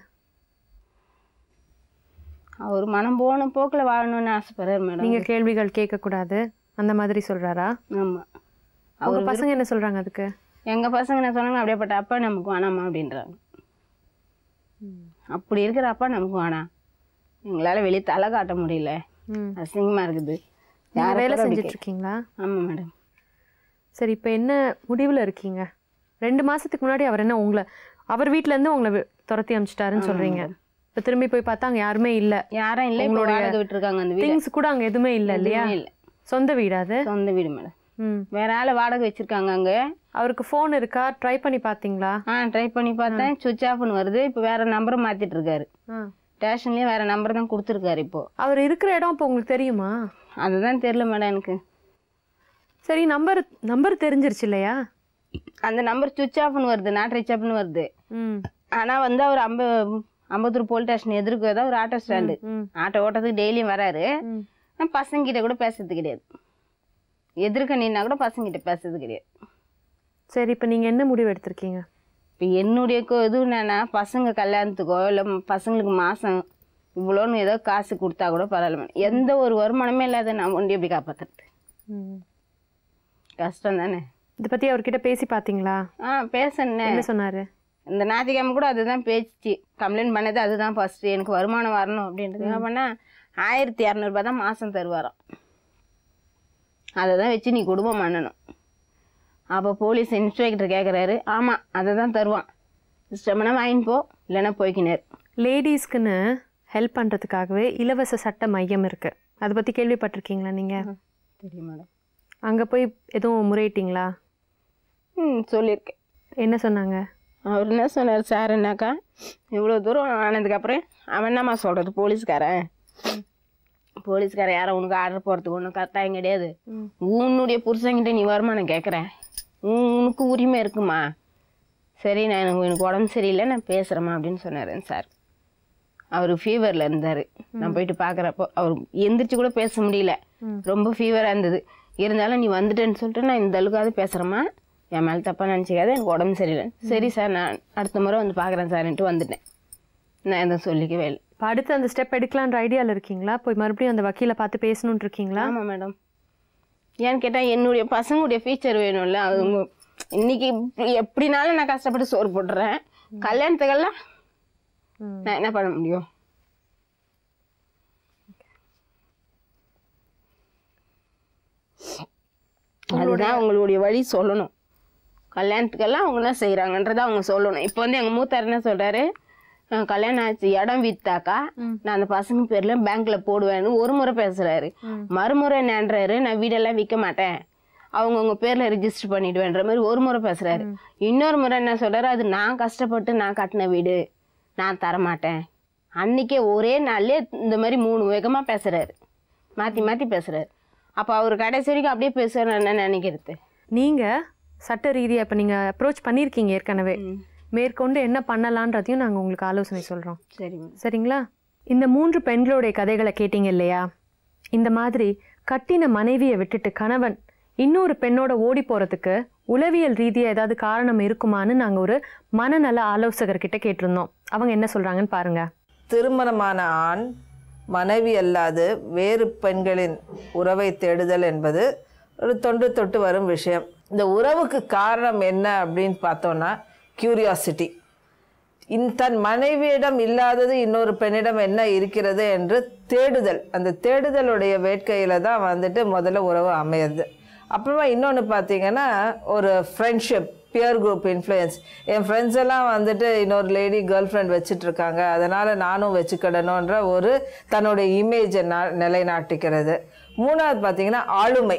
அவர் மனம் போன போக்கில் வாழணும்னு ஆசைப்படுறாரு மேடம் நீங்கள் கேள்விகள் கேட்கக்கூடாது அந்த மாதிரி சொல்கிறாரா ஆமாம் அவங்க பசங்க என்ன சொல்கிறாங்க அதுக்கு எங்கள் பசங்க என்ன சொன்னாங்க அப்படியேப்பட்ட அப்பா நமக்கு வேணாமா அப்படின்றாங்க அப்படி இருக்கிற அப்பா நமக்கு வேணாம் எங்களால் வெளியே தலை காட்ட முடியல ம் அசிங்கமாக இருக்குது நீங்கள் வேலை கூட அப்படி செஞ்சுட்டு இருக்கீங்களா ஆமாம் மேடம் சரி இப்போ என்ன முடிவில் இருக்கீங்க ரெண்டு மாதத்துக்கு முன்னாடி அவர் என்ன உங்களை அவர் வீட்டிலேருந்து உங்களை வி- துரத்தி அமிச்சிட்டாருன்னு சொல்கிறீங்க இப்போ திரும்பி போய் பார்த்தா அங்கே யாருமே இல்லை யாரும் இல்லை இப்போ வாடகை விட்டுருக்காங்க அந்த வீடு திங்ஸ் கூட அங்கே எதுவுமே இல்லை இல்லையா இல்லை சொந்த வீடா அது சொந்த வீடு மேடம் ம் வேற ஆள் வாடகை வச்சுருக்காங்க அங்கே அவருக்கு ஃபோன் இருக்கா ட்ரை பண்ணி பார்த்தீங்களா ஆ ட்ரை பண்ணி பார்த்தேன் சுவிட்ச் ஆஃப்னு வருது இப்போ வேற நம்பரை மாற்றிட்டு இருக்காரு ஆ ஸ்டேஷன்லேயும் வேற நம்பர் தான் கொடுத்துருக்காரு இப்போ அவர் இருக்கிற இடம் இப்போ உங்களுக்கு தெரியுமா அதுதான் தெரில மேடம் எனக்கு சரி நம்பர் நம்பர் தெரிஞ்சிருச்சு இல்லையா அந்த நம்பர் சுவிட்ச் ஆஃப்னு வருது நாட் ரீச் ஆஃப்னு வருது ம் ஆனால் வந்து அவர் அம்ப அம்பத்தூர் போலீஸ் ஸ்டேஷன் எதிர்க்கு தான் ஒரு ஆட்டோ ஸ்டாண்டு ம் ஆட்டோ ஓட்டத்துக்கு டெய்லியும் வராரு ம் நான் பசங்கிட்ட கூட பேசுறது கிடையாது எதிர்க்க நின்னா கூட பசங்கிட்ட பேசுறது கிடையாது சரி இப்போ நீங்கள் என்ன முடிவு எடுத்திருக்கீங்க இப்போ என்னுடைய கொ- இது என்னன்னா பசங்க கல்யாணத்துக்கோ இல்லை பசங்களுக்கு மாதம் இவ்வளோன்னு ஏதோ காசு கொடுத்தா கூட பரவாயில்ல மேடம் எந்த ஒரு வருமானமே இல்லாத நான் ஒண்டி எப்படி காப்பாற்றுறது ம் கஷ்டம் தானே இதை பற்றி அவர்கிட்ட பேசி பார்த்தீங்களா ஆ பேசுனேன் என்ன சொன்னார் இந்த ஞாயிற்றுக்கிழமை கூட அதுதான் பேச்சு கம்ப்ளைண்ட் பண்ணது அதுதான் ஃபஸ்ட்டு எனக்கு வருமானம் வரணும் அப்படின்றது என்ன பண்ணால் ஆயிரத்தி இரநூறுபா தான் மாதம் தருவாராம் அதை தான் வச்சு நீ குடும்பம் பண்ணணும் அப்போ போலீஸ் இன்ஸ்பெக்டர் கேட்குறாரு ஆமாம் அதை தான் தருவான் இஷ்டம்னா வாங்கின்னு போ இல்லைன்னா போய்க்கினார் லேடிஸ்க்குன்னு ஹெல்ப் பண்ணுறதுக்காகவே இலவச சட்ட மையம் இருக்குது அதை பற்றி கேள்விப்பட்டிருக்கீங்களா நீங்கள் தெரியும் மேடம் அங்கே போய் எதுவும் முறையிட்டீங்களா ம் சொல்லியிருக்கேன் என்ன சொன்னாங்க அவர் என்ன சொன்னார் சார் என்னக்கா இவ்வளோ தூரம் ஆனதுக்கப்புறம் அவன் என்னம்மா சொல்கிறது போலீஸ்காரன் போலீஸ்காரன் யாரும் உனக்கு ஆர்டர் போகிறதுக்கு ஒன்றும் கரெக்டாக கிடையாது ம். உன்னுடைய புருஷன்கிட்ட நீ வருமானம் கேட்குற உனக்கு உரிமை இருக்குமா சரி நான் எனக்கு எனக்கு உடம்பு சரியில்லை நான் பேசுகிறேம்மா அப்படின்னு சொன்னார் சார் அவர் ஃபீவரில் இருந்தார் நான் போயிட்டு பார்க்குறப்போ அவர் எந்திரிச்சு கூட பேச முடியல ம். ரொம்ப ஃபீவராக இருந்தது இருந்தாலும் நீ வந்துட்டேன்னு சொல்லிட்டு நான் இந்த அளவுக்காவது பேசுகிறேம்மா என் மேலே தப்பாக நினச்சிக்காத எனக்கு உடம்பு சரியில்லை சரி சார் நான் அடுத்த முறை வந்து பார்க்குறேன் சார்ன்ட்டு வந்துட்டேன் நான் எதுவும் சொல்லிக்கவே இல்லை இப்போ அடுத்து அந்த ஸ்டெப் எடுக்கலான்ற ஐடியாவில் இருக்கீங்களா போய் மறுபடியும் அந்த வக்கீலை பார்த்து பேசணும்னு இருக்கீங்களா ஆமாம் மேடம் ஏன்னு கேட்டால் என்னுடைய பசங்களுடைய ஃபீச்சர் வேணும்ல அவங்க இன்னைக்கு இப்படி- எப்படினாலும் நான் கஷ்டப்பட்டு சோறு போட்டுறேன் கல்யாணத்துக்கெல்லாம் நான் என்ன பண்ண முடியும் அதுதான் அவங்களுடைய வழி சொல்லணும் கல்யாணத்துக்கெல்லாம் அவங்க என்ன செய்கிறாங்கன்றதை அவங்க சொல்லணும் இப்போ வந்து எங்கள் மூத்தார் என்ன சொல்கிறாரு கல்யாணம் ஆச்சு இடம் வித்தாக்கா நான் அந்த பசங்க பேர்ல பேங்க்ல போடுவேன்னு ஒரு முறை பேசுறாரு மறுமுறை என்னன்றாரு நான் வீடெல்லாம் விற்க மாட்டேன் அவங்கவுங்க பேர்ல ரெஜிஸ்டர் பண்ணிடுவேன்ற மாதிரி ஒரு முறை பேசுறாரு இன்னொரு முறை என்ன சொல்றாரு அது நான் கஷ்டப்பட்டு நான் கட்டின வீடு நான் தரமாட்டேன் அன்னைக்கே ஒரே நாள்லயே இந்த மாதிரி மூணு வேகமா பேசுறாரு மாத்தி மாத்தி பேசுறாரு அப்ப அவர் கடைசி வரைக்கும் அப்படியே பேசுறாரு என்ன நினைக்கிறது நீங்க சட்ட ரீதியா இப்ப நீங்க அப்ரோச் பண்ணியிருக்கீங்க ஏற்கனவே மேற்கொண்டு என்ன பண்ணலான்றதையும் நாங்க உங்களுக்கு ஆலோசனை சொல்றோம் சரி சரிங்களா இந்த மூன்று பெண்களுடைய கதைகளை கேட்டீங்க இல்லையா இந்த மாதிரி கட்டின மனைவியை விட்டுட்டு கணவன் இன்னொரு பெண்ணோட ஓடி போறதுக்கு உளவியல் ரீதியா ஏதாவது காரணம் இருக்குமான்னு நாங்க ஒரு மனநல ஆலோசகர்கிட்ட கேட்டிருந்தோம் அவங்க என்ன சொல்றாங்கன்னு பாருங்க திருமணமான ஆண் மனைவி அல்லாது வேறு பெண்களின் உறவை தேடுதல் என்பது ஒரு தொன்று தொட்டு வரும் விஷயம் இந்த உறவுக்கு காரணம் என்ன அப்படின்னு பார்த்தோன்னா கியூரியாசிட்டி இன் தன் மனைவியிடம் இல்லாதது இன்னொரு பெண்ணிடம் என்ன இருக்கிறது என்று தேடுதல் அந்த தேடுதலுடைய வேட்கையில் தான் வந்துட்டு முதல்ல உறவு அமையுது அப்புறமா இன்னொன்று பார்த்தீங்கன்னா ஒரு ஃப்ரெண்ட்ஷிப் பியர் குரூப் இன்ஃப்ளூயன்ஸ் என் ஃப்ரெண்ட்ஸ் எல்லாம் வந்துட்டு இன்னொரு லேடி கேர்ள் ஃப்ரெண்ட் வச்சுட்டு இருக்காங்க அதனால் நானும் வச்சுக்கிடணுன்ற ஒரு தன்னுடைய இமேஜை நா நிலைநாட்டிக்கிறது மூணாவது பார்த்தீங்கன்னா ஆளுமை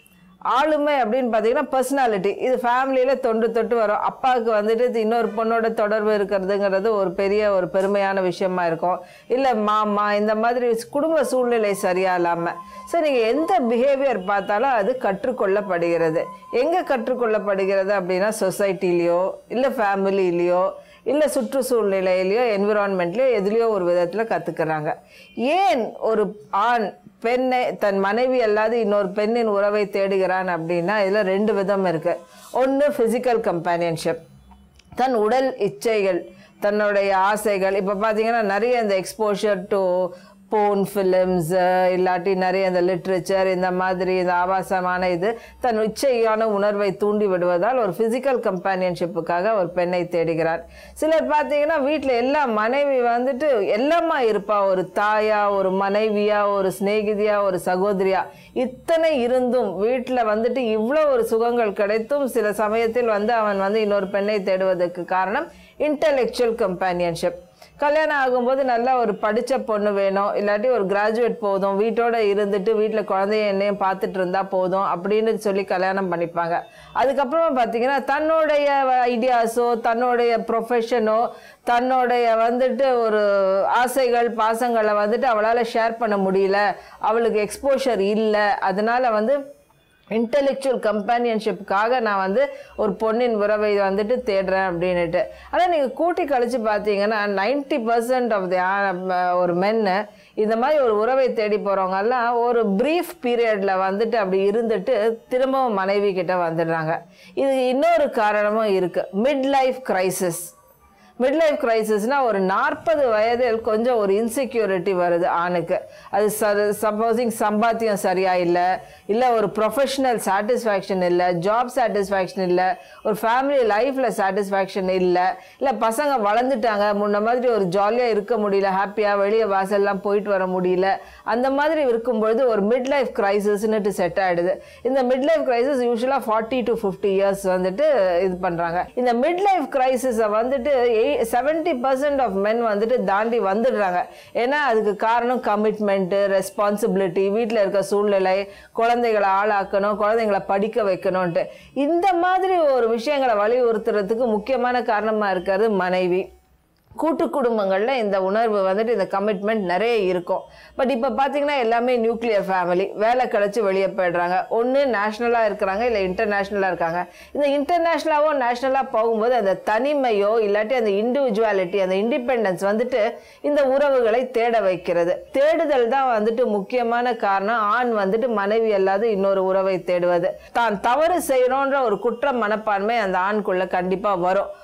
ஆளுமை அப்படின்னு பார்த்தீங்கன்னா பர்சனாலிட்டி இது ஃபேமிலியில் தொன்று தொட்டு வரும் அப்பாவுக்கு வந்துட்டு இது இன்னொரு பொண்ணோட தொடர்பு இருக்கிறதுங்கிறது ஒரு பெரிய ஒரு பெருமையான விஷயமா இருக்கும் இல்லை மாமா இந்த மாதிரி குடும்ப சூழ்நிலை சரியா இல்லாமல் ஸோ நீங்கள் எந்த பிஹேவியர் பார்த்தாலும் அது கற்றுக்கொள்ளப்படுகிறது எங்கே கற்றுக்கொள்ளப்படுகிறது அப்படின்னா சொசைட்டிலேயோ இல்லை ஃபேமிலிலேயோ இல்லை சுற்றுச்சூழ்நிலையிலையோ என்விரான்மெண்ட்லேயோ எதுலேயோ ஒரு விதத்தில் கற்றுக்கிறாங்க ஏன் ஒரு ஆண் பெண்ணை தன் மனைவி அல்லாது இன்னொரு பெண்ணின் உறவை தேடுகிறான் அப்படின்னா இதில் ரெண்டு விதம் இருக்குது ஒன்று ஃபிசிக்கல் கம்பேனியன்ஷிப் தன் உடல் இச்சைகள் தன்னுடைய ஆசைகள் இப்போ பார்த்தீங்கன்னா நிறைய இந்த எக்ஸ்போஷர் டு போன் ஃபிலிம்ஸ் இல்லாட்டி நிறைய இந்த லிட்ரேச்சர் இந்த மாதிரி இந்த ஆபாசமான இது தன் இச்சையான உணர்வை தூண்டி விடுவதால் ஒரு ஃபிசிக்கல் கம்பேனியன்ஷிப்புக்காக ஒரு பெண்ணை தேடுகிறார் சிலர் பார்த்தீங்கன்னா வீட்டில் எல்லா மனைவி வந்துட்டு எல்லாமா இருப்பா ஒரு தாயா ஒரு மனைவியா ஒரு சிநேகிதியா ஒரு சகோதரியா இத்தனை இருந்தும் வீட்டில் வந்துட்டு இவ்வளோ ஒரு சுகங்கள் கிடைத்தும் சில சமயத்தில் வந்து அவன் வந்து இன்னொரு பெண்ணை தேடுவதற்கு காரணம் இன்டலெக்சுவல் கம்பேனியன்ஷிப் கல்யாணம் ஆகும்போது நல்லா ஒரு படித்த பொண்ணு வேணும் இல்லாட்டி ஒரு கிராஜுவேட் போதும் வீட்டோட இருந்துட்டு வீட்டில் குழந்தைய என்னையும் பார்த்துட்டு இருந்தா போதும் அப்படின்னு சொல்லி கல்யாணம் பண்ணிப்பாங்க அதுக்கப்புறமா பார்த்தீங்கன்னா தன்னுடைய ஐடியாஸோ தன்னுடைய ப்ரொஃபஷனோ தன்னுடைய வந்துட்டு ஒரு ஆசைகள் பாசங்களை வந்துட்டு அவளால் ஷேர் பண்ண முடியல அவளுக்கு எக்ஸ்போஷர் இல்லை அதனால வந்து இன்டெலெக்சுவல் கம்பேனியன்ஷிப்புக்காக நான் வந்து ஒரு பொண்ணின் உறவை வந்துட்டு தேடுறேன் அப்படின்னுட்டு ஆனால் நீங்கள் கூட்டி கழிச்சு பார்த்தீங்கன்னா நைன்டி பர்சன்ட் ஆஃப் தி ஒரு மென்னு இந்த மாதிரி ஒரு உறவை தேடி போகிறவங்கெல்லாம் ஒரு ப்ரீஃப் பீரியடில் வந்துட்டு அப்படி இருந்துட்டு திரும்பவும் மனைவி கிட்ட வந்துடுறாங்க இது இன்னொரு காரணமும் இருக்குது mid life crisis mid life கிரைசிஸ்னால் ஒரு நாற்பது வயதில் கொஞ்சம் ஒரு இன்செக்யூரிட்டி வருது ஆணுக்கு அது சப்போஸிங் சம்பாத்தியம் சரியா இல்லை இல்லை ஒரு ப்ரொஃபஷனல் சாட்டிஸ்ஃபேக்ஷன் இல்லை ஜாப் சாட்டிஸ்ஃபேக்ஷன் இல்லை ஒரு ஃபேமிலி லைஃப்பில் சாட்டிஸ்ஃபேக்ஷன் இல்லை இல்லை பசங்க வளர்ந்துட்டாங்க முன்ன மாதிரி ஒரு ஜாலியாக இருக்க முடியல ஹாப்பியாக வெளியே வாசல்லாம் போயிட்டு வர முடியல அந்த மாதிரி இருக்கும்பொழுது ஒரு மிட் லைஃப் கிரைசிஸ்னுட்டு செட் ஆகிடுது இந்த மிட் லைஃப் கிரைசிஸ் யூஸ்வலாக ஃபார்ட்டி டு ஃபிஃப்டி இயர்ஸ் வந்துட்டு இது பண்ணுறாங்க இந்த மிட் லைஃப் கிரைசிஸை வந்துட்டு செவன்டி பர்சன்ட் ஆஃப் மென் வந்துட்டு தாண்டி வந்துடுறாங்க ஏன்னா அதுக்கு காரணம் கமிட்மெண்ட்டு ரெஸ்பான்சிபிலிட்டி வீட்டில் இருக்க சூழ்நிலை குழந்தைகளை ஆளாக்கணும் குழந்தைங்களை படிக்க வைக்கணும்ன்ட்டு இந்த மாதிரி ஒரு விஷயங்களை வலியுறுத்துறதுக்கு முக்கியமான காரணமாக இருக்கிறது மனைவி கூட்டு குடும்பங்களில் இந்த உணர்வு வந்துட்டு இந்த கமிட்மெண்ட் நிறைய இருக்கும் பட் இப்போ பார்த்தீங்கன்னா எல்லாமே நியூக்ளியர் ஃபேமிலி வேலை கிடச்சி வெளியே போயிடுறாங்க ஒன்று நேஷ்னலாக இருக்கிறாங்க இல்லை இன்டர்நேஷ்னலாக இருக்காங்க இந்த இன்டர்நேஷ்னலாவோ நேஷ்னலாக போகும்போது அந்த தனிமையோ இல்லாட்டி அந்த இண்டிவிஜுவாலிட்டி அந்த இண்டிபெண்டன்ஸ் வந்துட்டு இந்த உறவுகளை தேட வைக்கிறது தேடுதல் தான் வந்துட்டு முக்கியமான காரணம் ஆண் வந்துட்டு மனைவி அல்லாது இன்னொரு உறவை தேடுவது தான் தவறு செய்யணுன்ற ஒரு குற்ற மனப்பான்மை அந்த ஆண்குள்ள கண்டிப்பாக வரும்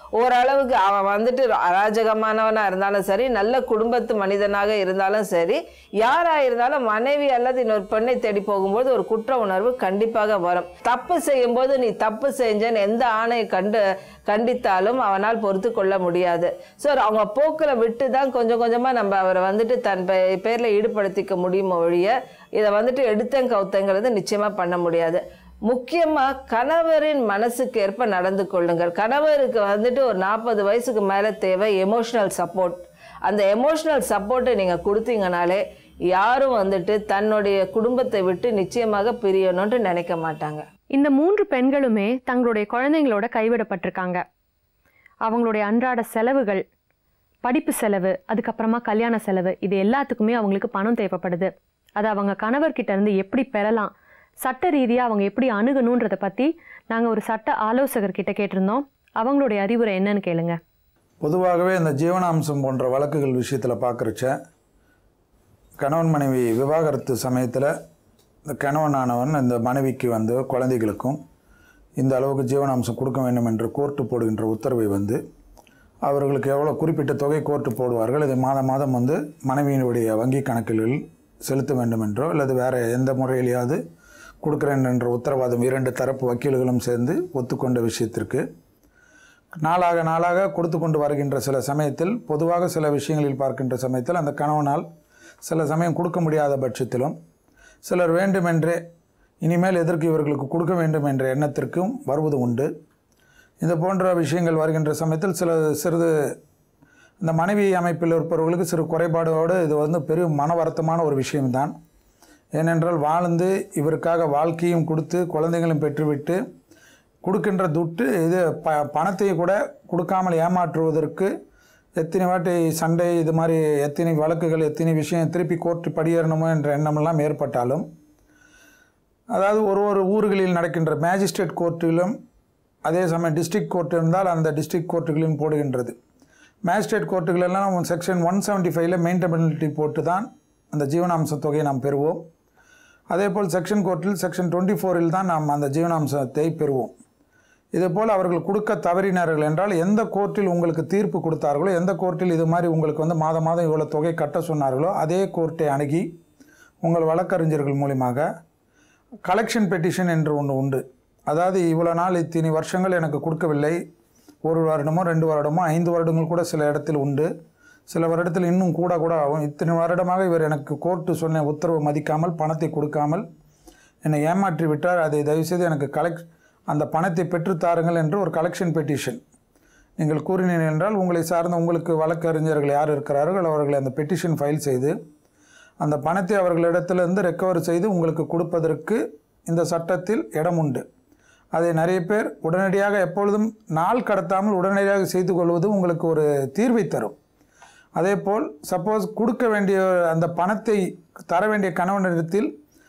ஓரளவுக்கு அவன் வந்துட்டு அராஜகமானவனா இருந்தாலும் சரி நல்ல குடும்பத்து மனிதனாக இருந்தாலும் சரி யாரா இருந்தாலும் மனைவி அல்லது இன்னொரு பெண்ணை தேடி போகும்போது ஒரு குற்ற உணர்வு கண்டிப்பாக வரும் தப்பு செய்யும்போது நீ தப்பு செஞ்சேன்னு எந்த ஆணை கண்டு கண்டித்தாலும் அவனால் பொறுத்து கொள்ள முடியாது ஸோ அவங்க போக்கில் விட்டு தான் கொஞ்சம் கொஞ்சமாக நம்ம அவரை வந்துட்டு தன் பெ- பேர்ல ஈடுபடுத்திக்க முடியும் ஒழிய இதை வந்துட்டு எடுத்தேன் கவுத்தங்கிறது நிச்சயமா பண்ண முடியாது முக்கியமா கணவரின் மனசுக்கு ஏற்ப நடந்து கொள்ளுங்கள் கணவருக்கு வந்துட்டு ஒரு நாற்பது வயசுக்கு மேல தேவை எமோஷனல் சப்போர்ட் அந்த எமோஷனல் சப்போர்ட்டை நீங்க கொடுத்தீங்கனாலே யாரும் வந்துட்டு தன்னுடைய குடும்பத்தை விட்டு நிச்சயமாக பிரியணும்னு நினைக்க மாட்டாங்க இந்த மூன்று பெண்களுமே தங்களுடைய குழந்தைங்களோட கைவிடப்பட்டிருக்காங்க அவங்களுடைய அன்றாட செலவுகள் படிப்பு செலவு அதுக்கப்புறமா கல்யாண செலவு இது எல்லாத்துக்குமே அவங்களுக்கு பணம் தேவைப்படுது அதை அவங்க கணவர்கிட்ட இருந்து எப்படி பெறலாம் சட்ட ரீதியாக அவங்க எப்படி அணுகணுன்றதை பற்றி நாங்கள் ஒரு சட்ட ஆலோசகர்கிட்ட கேட்டிருந்தோம் அவங்களுடைய அறிவுரை என்னன்னு கேளுங்க பொதுவாகவே இந்த ஜீவனாம்சம் போன்ற வழக்குகள் விஷயத்தில் பார்க்குறச்ச கணவன் மனைவி விவாகரத்து சமயத்தில் இந்த கணவனானவன் இந்த மனைவிக்கு வந்து குழந்தைகளுக்கும் இந்த அளவுக்கு ஜீவனாம்சம் கொடுக்க வேண்டும் என்று கோர்ட்டு போடுகின்ற உத்தரவை வந்து அவர்களுக்கு எவ்வளோ குறிப்பிட்ட தொகை கோர்ட்டு போடுவார்கள் இதை மாதம் மாதம் வந்து மனைவியினுடைய வங்கி கணக்குகளில் செலுத்த வேண்டும் என்றோ அல்லது வேறு எந்த முறையிலையாவது கொடுக்குறேன் என்ற உத்தரவாதம் இரண்டு தரப்பு வக்கீல்களும் சேர்ந்து ஒத்துக்கொண்ட விஷயத்திற்கு நாளாக நாளாக கொடுத்து கொண்டு வருகின்ற சில சமயத்தில் பொதுவாக சில விஷயங்களில் பார்க்கின்ற சமயத்தில் அந்த கணவனால் சில சமயம் கொடுக்க முடியாத பட்சத்திலும் சிலர் வேண்டுமென்றே இனிமேல் எதற்கு இவர்களுக்கு கொடுக்க வேண்டும் என்ற எண்ணத்திற்கும் வருவது உண்டு இது போன்ற விஷயங்கள் வருகின்ற சமயத்தில் சில சிறிது இந்த மனைவி அமைப்பில் இருப்பவர்களுக்கு சிறு குறைபாடோடு இது வந்து பெரும் மன வருத்தமான ஒரு விஷயம்தான் ஏனென்றால் வாழ்ந்து இவருக்காக வாழ்க்கையும் கொடுத்து குழந்தைகளும் பெற்றுவிட்டு கொடுக்கின்ற துட்டு இது ப பணத்தை கூட கொடுக்காமல் ஏமாற்றுவதற்கு எத்தனை வாட்டி சண்டை இது மாதிரி எத்தனை வழக்குகள் எத்தனை விஷயம் திருப்பி கோர்ட்டு படியேறணுமோ என்ற எண்ணமெல்லாம் ஏற்பட்டாலும் அதாவது ஒரு ஒரு ஊர்களில் நடக்கின்ற மேஜிஸ்ட்ரேட் கோர்ட்டிலும் அதே சமயம் டிஸ்ட்ரிக்ட் கோர்ட் இருந்தால் அந்த டிஸ்ட்ரிக்ட் கோர்ட்டுகளிலும் போடுகின்றது மேஜிஸ்ட்ரேட் கோர்ட்டுகளெல்லாம் செக்ஷன் ஒன் செவன்ட்டி ஃபைவ்ல மெயின்டபிலிட்டி போட்டு தான் அந்த ஜீவனாம்ச தொகையை நாம் பெறுவோம் அதேபோல் செக்ஷன் கோர்ட்டில் செக்ஷன் டுவெண்ட்டி ஃபோரில் தான் நாம் அந்த ஜீவனாம்சத்தை பெறுவோம் இதேபோல் அவர்கள் கொடுக்க தவறினார்கள் என்றால் எந்த கோர்ட்டில் உங்களுக்கு தீர்ப்பு கொடுத்தார்களோ எந்த கோர்ட்டில் இது மாதிரி உங்களுக்கு வந்து மாதம் மாதம் இவ்வளோ தொகை கட்ட சொன்னார்களோ அதே கோர்ட்டை அணுகி உங்கள் வழக்கறிஞர்கள் மூலியமாக கலெக்ஷன் பெட்டிஷன் என்று ஒன்று உண்டு அதாவது இவ்வளோ நாள் இத்தனை வருஷங்கள் எனக்கு கொடுக்கவில்லை ஒரு வருடமோ ரெண்டு வருடமோ ஐந்து வருடங்கள் கூட சில இடத்தில் உண்டு சில வருடத்தில் இன்னும் கூட கூட ஆகும் இத்தனை வருடமாக இவர் எனக்கு கோர்ட்டு சொன்ன உத்தரவு மதிக்காமல் பணத்தை கொடுக்காமல் என்னை ஏமாற்றி விட்டார் அதை தயவுசெய்து எனக்கு கலெக்ட் அந்த பணத்தை பெற்றுத் தாருங்கள் என்று ஒரு கலெக்ஷன் பெட்டிஷன் நீங்கள் கூறினீர்கள் என்றால் உங்களை சார்ந்த உங்களுக்கு வழக்கறிஞர்கள் யார் இருக்கிறார்கள் அவர்களை அந்த பெட்டிஷன் ஃபைல் செய்து அந்த பணத்தை அவர்களிடத்திலிருந்து ரெக்கவர் செய்து உங்களுக்கு கொடுப்பதற்கு இந்த சட்டத்தில் இடம் உண்டு அதை நிறைய பேர் உடனடியாக எப்பொழுதும் நாள் கடத்தாமல் உடனடியாக செய்து கொள்வது உங்களுக்கு ஒரு தீர்வை தரும் அதேபோல் சப்போஸ் கொடுக்க வேண்டிய அந்த பணத்தை தர வேண்டிய கணவனிடத்தில்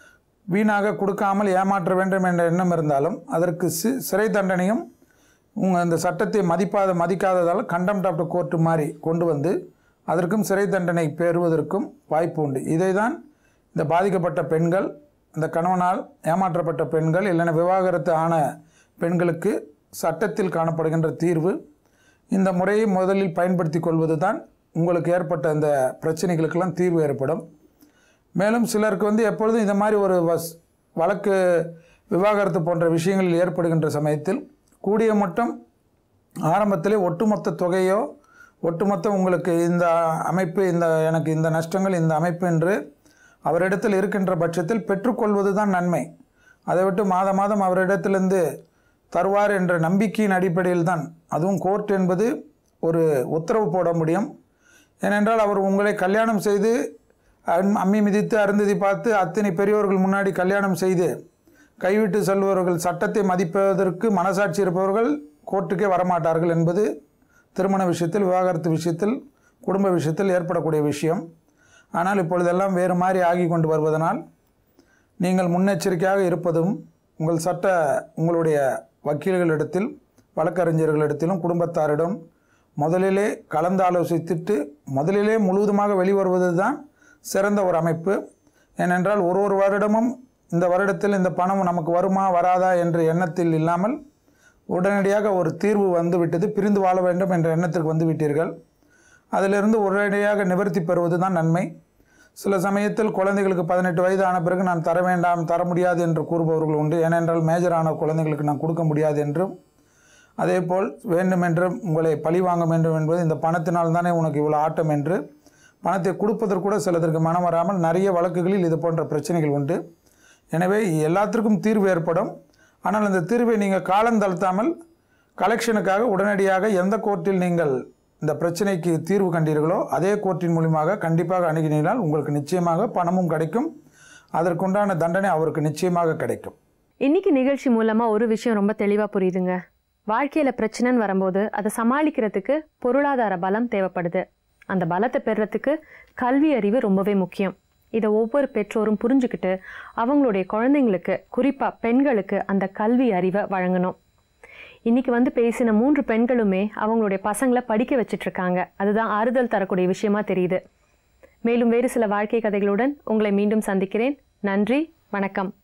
வீணாக கொடுக்காமல் ஏமாற்ற வேண்டும் என்ற எண்ணம் இருந்தாலும் அதற்கு சி சிறை தண்டனையும் உங்கள் இந்த சட்டத்தை மதிப்பாத மதிக்காததால் கண்டெம்ட் ஆஃப் த கோர்ட்டு மாதிரி கொண்டு வந்து அதற்கும் சிறை தண்டனை பெறுவதற்கும் வாய்ப்பு உண்டு இதை தான் இந்த பாதிக்கப்பட்ட பெண்கள் இந்த கணவனால் ஏமாற்றப்பட்ட பெண்கள் இல்லைன்னா விவாகரத்து ஆன பெண்களுக்கு சட்டத்தில் காணப்படுகின்ற தீர்வு இந்த முறையை முதலில் பயன்படுத்தி கொள்வது தான் உங்களுக்கு ஏற்பட்ட இந்த பிரச்சனைகளுக்கெல்லாம் தீர்வு ஏற்படும் மேலும் சிலருக்கு வந்து எப்பொழுதும் இந்த மாதிரி ஒரு வஸ் வழக்கு விவாகரத்து போன்ற விஷயங்களில் ஏற்படுகின்ற சமயத்தில் கூடிய மட்டும் ஆரம்பத்திலே ஒட்டுமொத்த தொகையோ ஒட்டுமொத்த உங்களுக்கு இந்த அமைப்பு இந்த எனக்கு இந்த நஷ்டங்கள் இந்த அமைப்பு என்று அவரிடத்தில் இருக்கின்ற பட்சத்தில் பெற்றுக்கொள்வது தான் நன்மை அதை விட்டு மாதம் மாதம் அவரிடத்திலிருந்து தருவார் என்ற நம்பிக்கையின் அடிப்படையில் தான் அதுவும் கோர்ட் என்பது ஒரு உத்தரவு போட முடியும் ஏனென்றால் அவர் உங்களை கல்யாணம் செய்து அம்- அம்மி மிதித்து அருந்ததி பார்த்து அத்தனை பெரியோர்கள் முன்னாடி கல்யாணம் செய்து கைவிட்டு செல்பவர்கள் சட்டத்தை மதிப்பதற்கு மனசாட்சி இருப்பவர்கள் கோர்ட்டுக்கே வரமாட்டார்கள் என்பது திருமண விஷயத்தில் விவாகரத்து விஷயத்தில் குடும்ப விஷயத்தில் ஏற்படக்கூடிய விஷயம் ஆனால் இப்பொழுதெல்லாம் வேறு மாதிரி ஆகி கொண்டு வருவதனால் நீங்கள் முன்னெச்சரிக்கையாக இருப்பதும் உங்கள் சட்ட உங்களுடைய வக்கீல்களிடத்தில் வழக்கறிஞர்களிடத்திலும் குடும்பத்தாரிடம் முதலிலே கலந்து ஆலோசித்துட்டு முதலிலே முழுவதுமாக வெளிவருவது தான் சிறந்த ஒரு அமைப்பு ஏனென்றால் ஒரு ஒரு வருடமும் இந்த வருடத்தில் இந்த பணம் நமக்கு வருமா வராதா என்ற எண்ணத்தில் இல்லாமல் உடனடியாக ஒரு தீர்வு வந்து விட்டது பிரிந்து வாழ வேண்டும் என்ற எண்ணத்திற்கு வந்து விட்டீர்கள் அதிலிருந்து உடனடியாக நிவர்த்தி பெறுவது தான் நன்மை சில சமயத்தில் குழந்தைகளுக்கு பதினெட்டு வயது ஆன பிறகு நான் தர வேண்டாம் தர முடியாது என்று கூறுபவர்கள் உண்டு ஏனென்றால் மேஜரான குழந்தைகளுக்கு நான் கொடுக்க முடியாது என்றும் அதேபோல் வேண்டுமென்று உங்களை பழி வாங்க வேண்டும் என்பது இந்த பணத்தினால் தானே உனக்கு இவ்வளோ ஆட்டம் என்று பணத்தை கொடுப்பதற்கு கூட சிலதற்கு மனம் வராமல் நிறைய வழக்குகளில் இது போன்ற பிரச்சனைகள் உண்டு எனவே எல்லாத்திற்கும் தீர்வு ஏற்படும் ஆனால் அந்த தீர்வை நீங்கள் காலம் தளர்த்தாமல் கலெக்ஷனுக்காக உடனடியாக எந்த கோர்ட்டில் நீங்கள் இந்த பிரச்சனைக்கு தீர்வு கண்டீர்களோ அதே கோர்ட்டின் மூலியமாக கண்டிப்பாக அணுகினால் உங்களுக்கு நிச்சயமாக பணமும் கிடைக்கும் அதற்குண்டான தண்டனை அவருக்கு நிச்சயமாக கிடைக்கும் இன்னைக்கு நிகழ்ச்சி மூலமா ஒரு விஷயம் ரொம்ப தெளிவா புரியுதுங்க வாழ்க்கையில பிரச்சனைன்னு வரும்போது அதை சமாளிக்கிறதுக்கு பொருளாதார பலம் தேவைப்படுது அந்த பலத்தை பெறுறதுக்கு கல்வி அறிவு ரொம்பவே முக்கியம் இதை ஒவ்வொரு பெற்றோரும் புரிஞ்சுக்கிட்டு அவங்களுடைய குழந்தைங்களுக்கு குறிப்பா பெண்களுக்கு அந்த கல்வி அறிவை வழங்கணும் இன்னைக்கு வந்து பேசின மூன்று பெண்களுமே அவங்களுடைய பசங்களை படிக்க வச்சிட்டு இருக்காங்க அதுதான் ஆறுதல் தரக்கூடிய விஷயமா தெரியுது மேலும் வேறு சில வாழ்க்கை கதைகளுடன் உங்களை மீண்டும் சந்திக்கிறேன் நன்றி வணக்கம்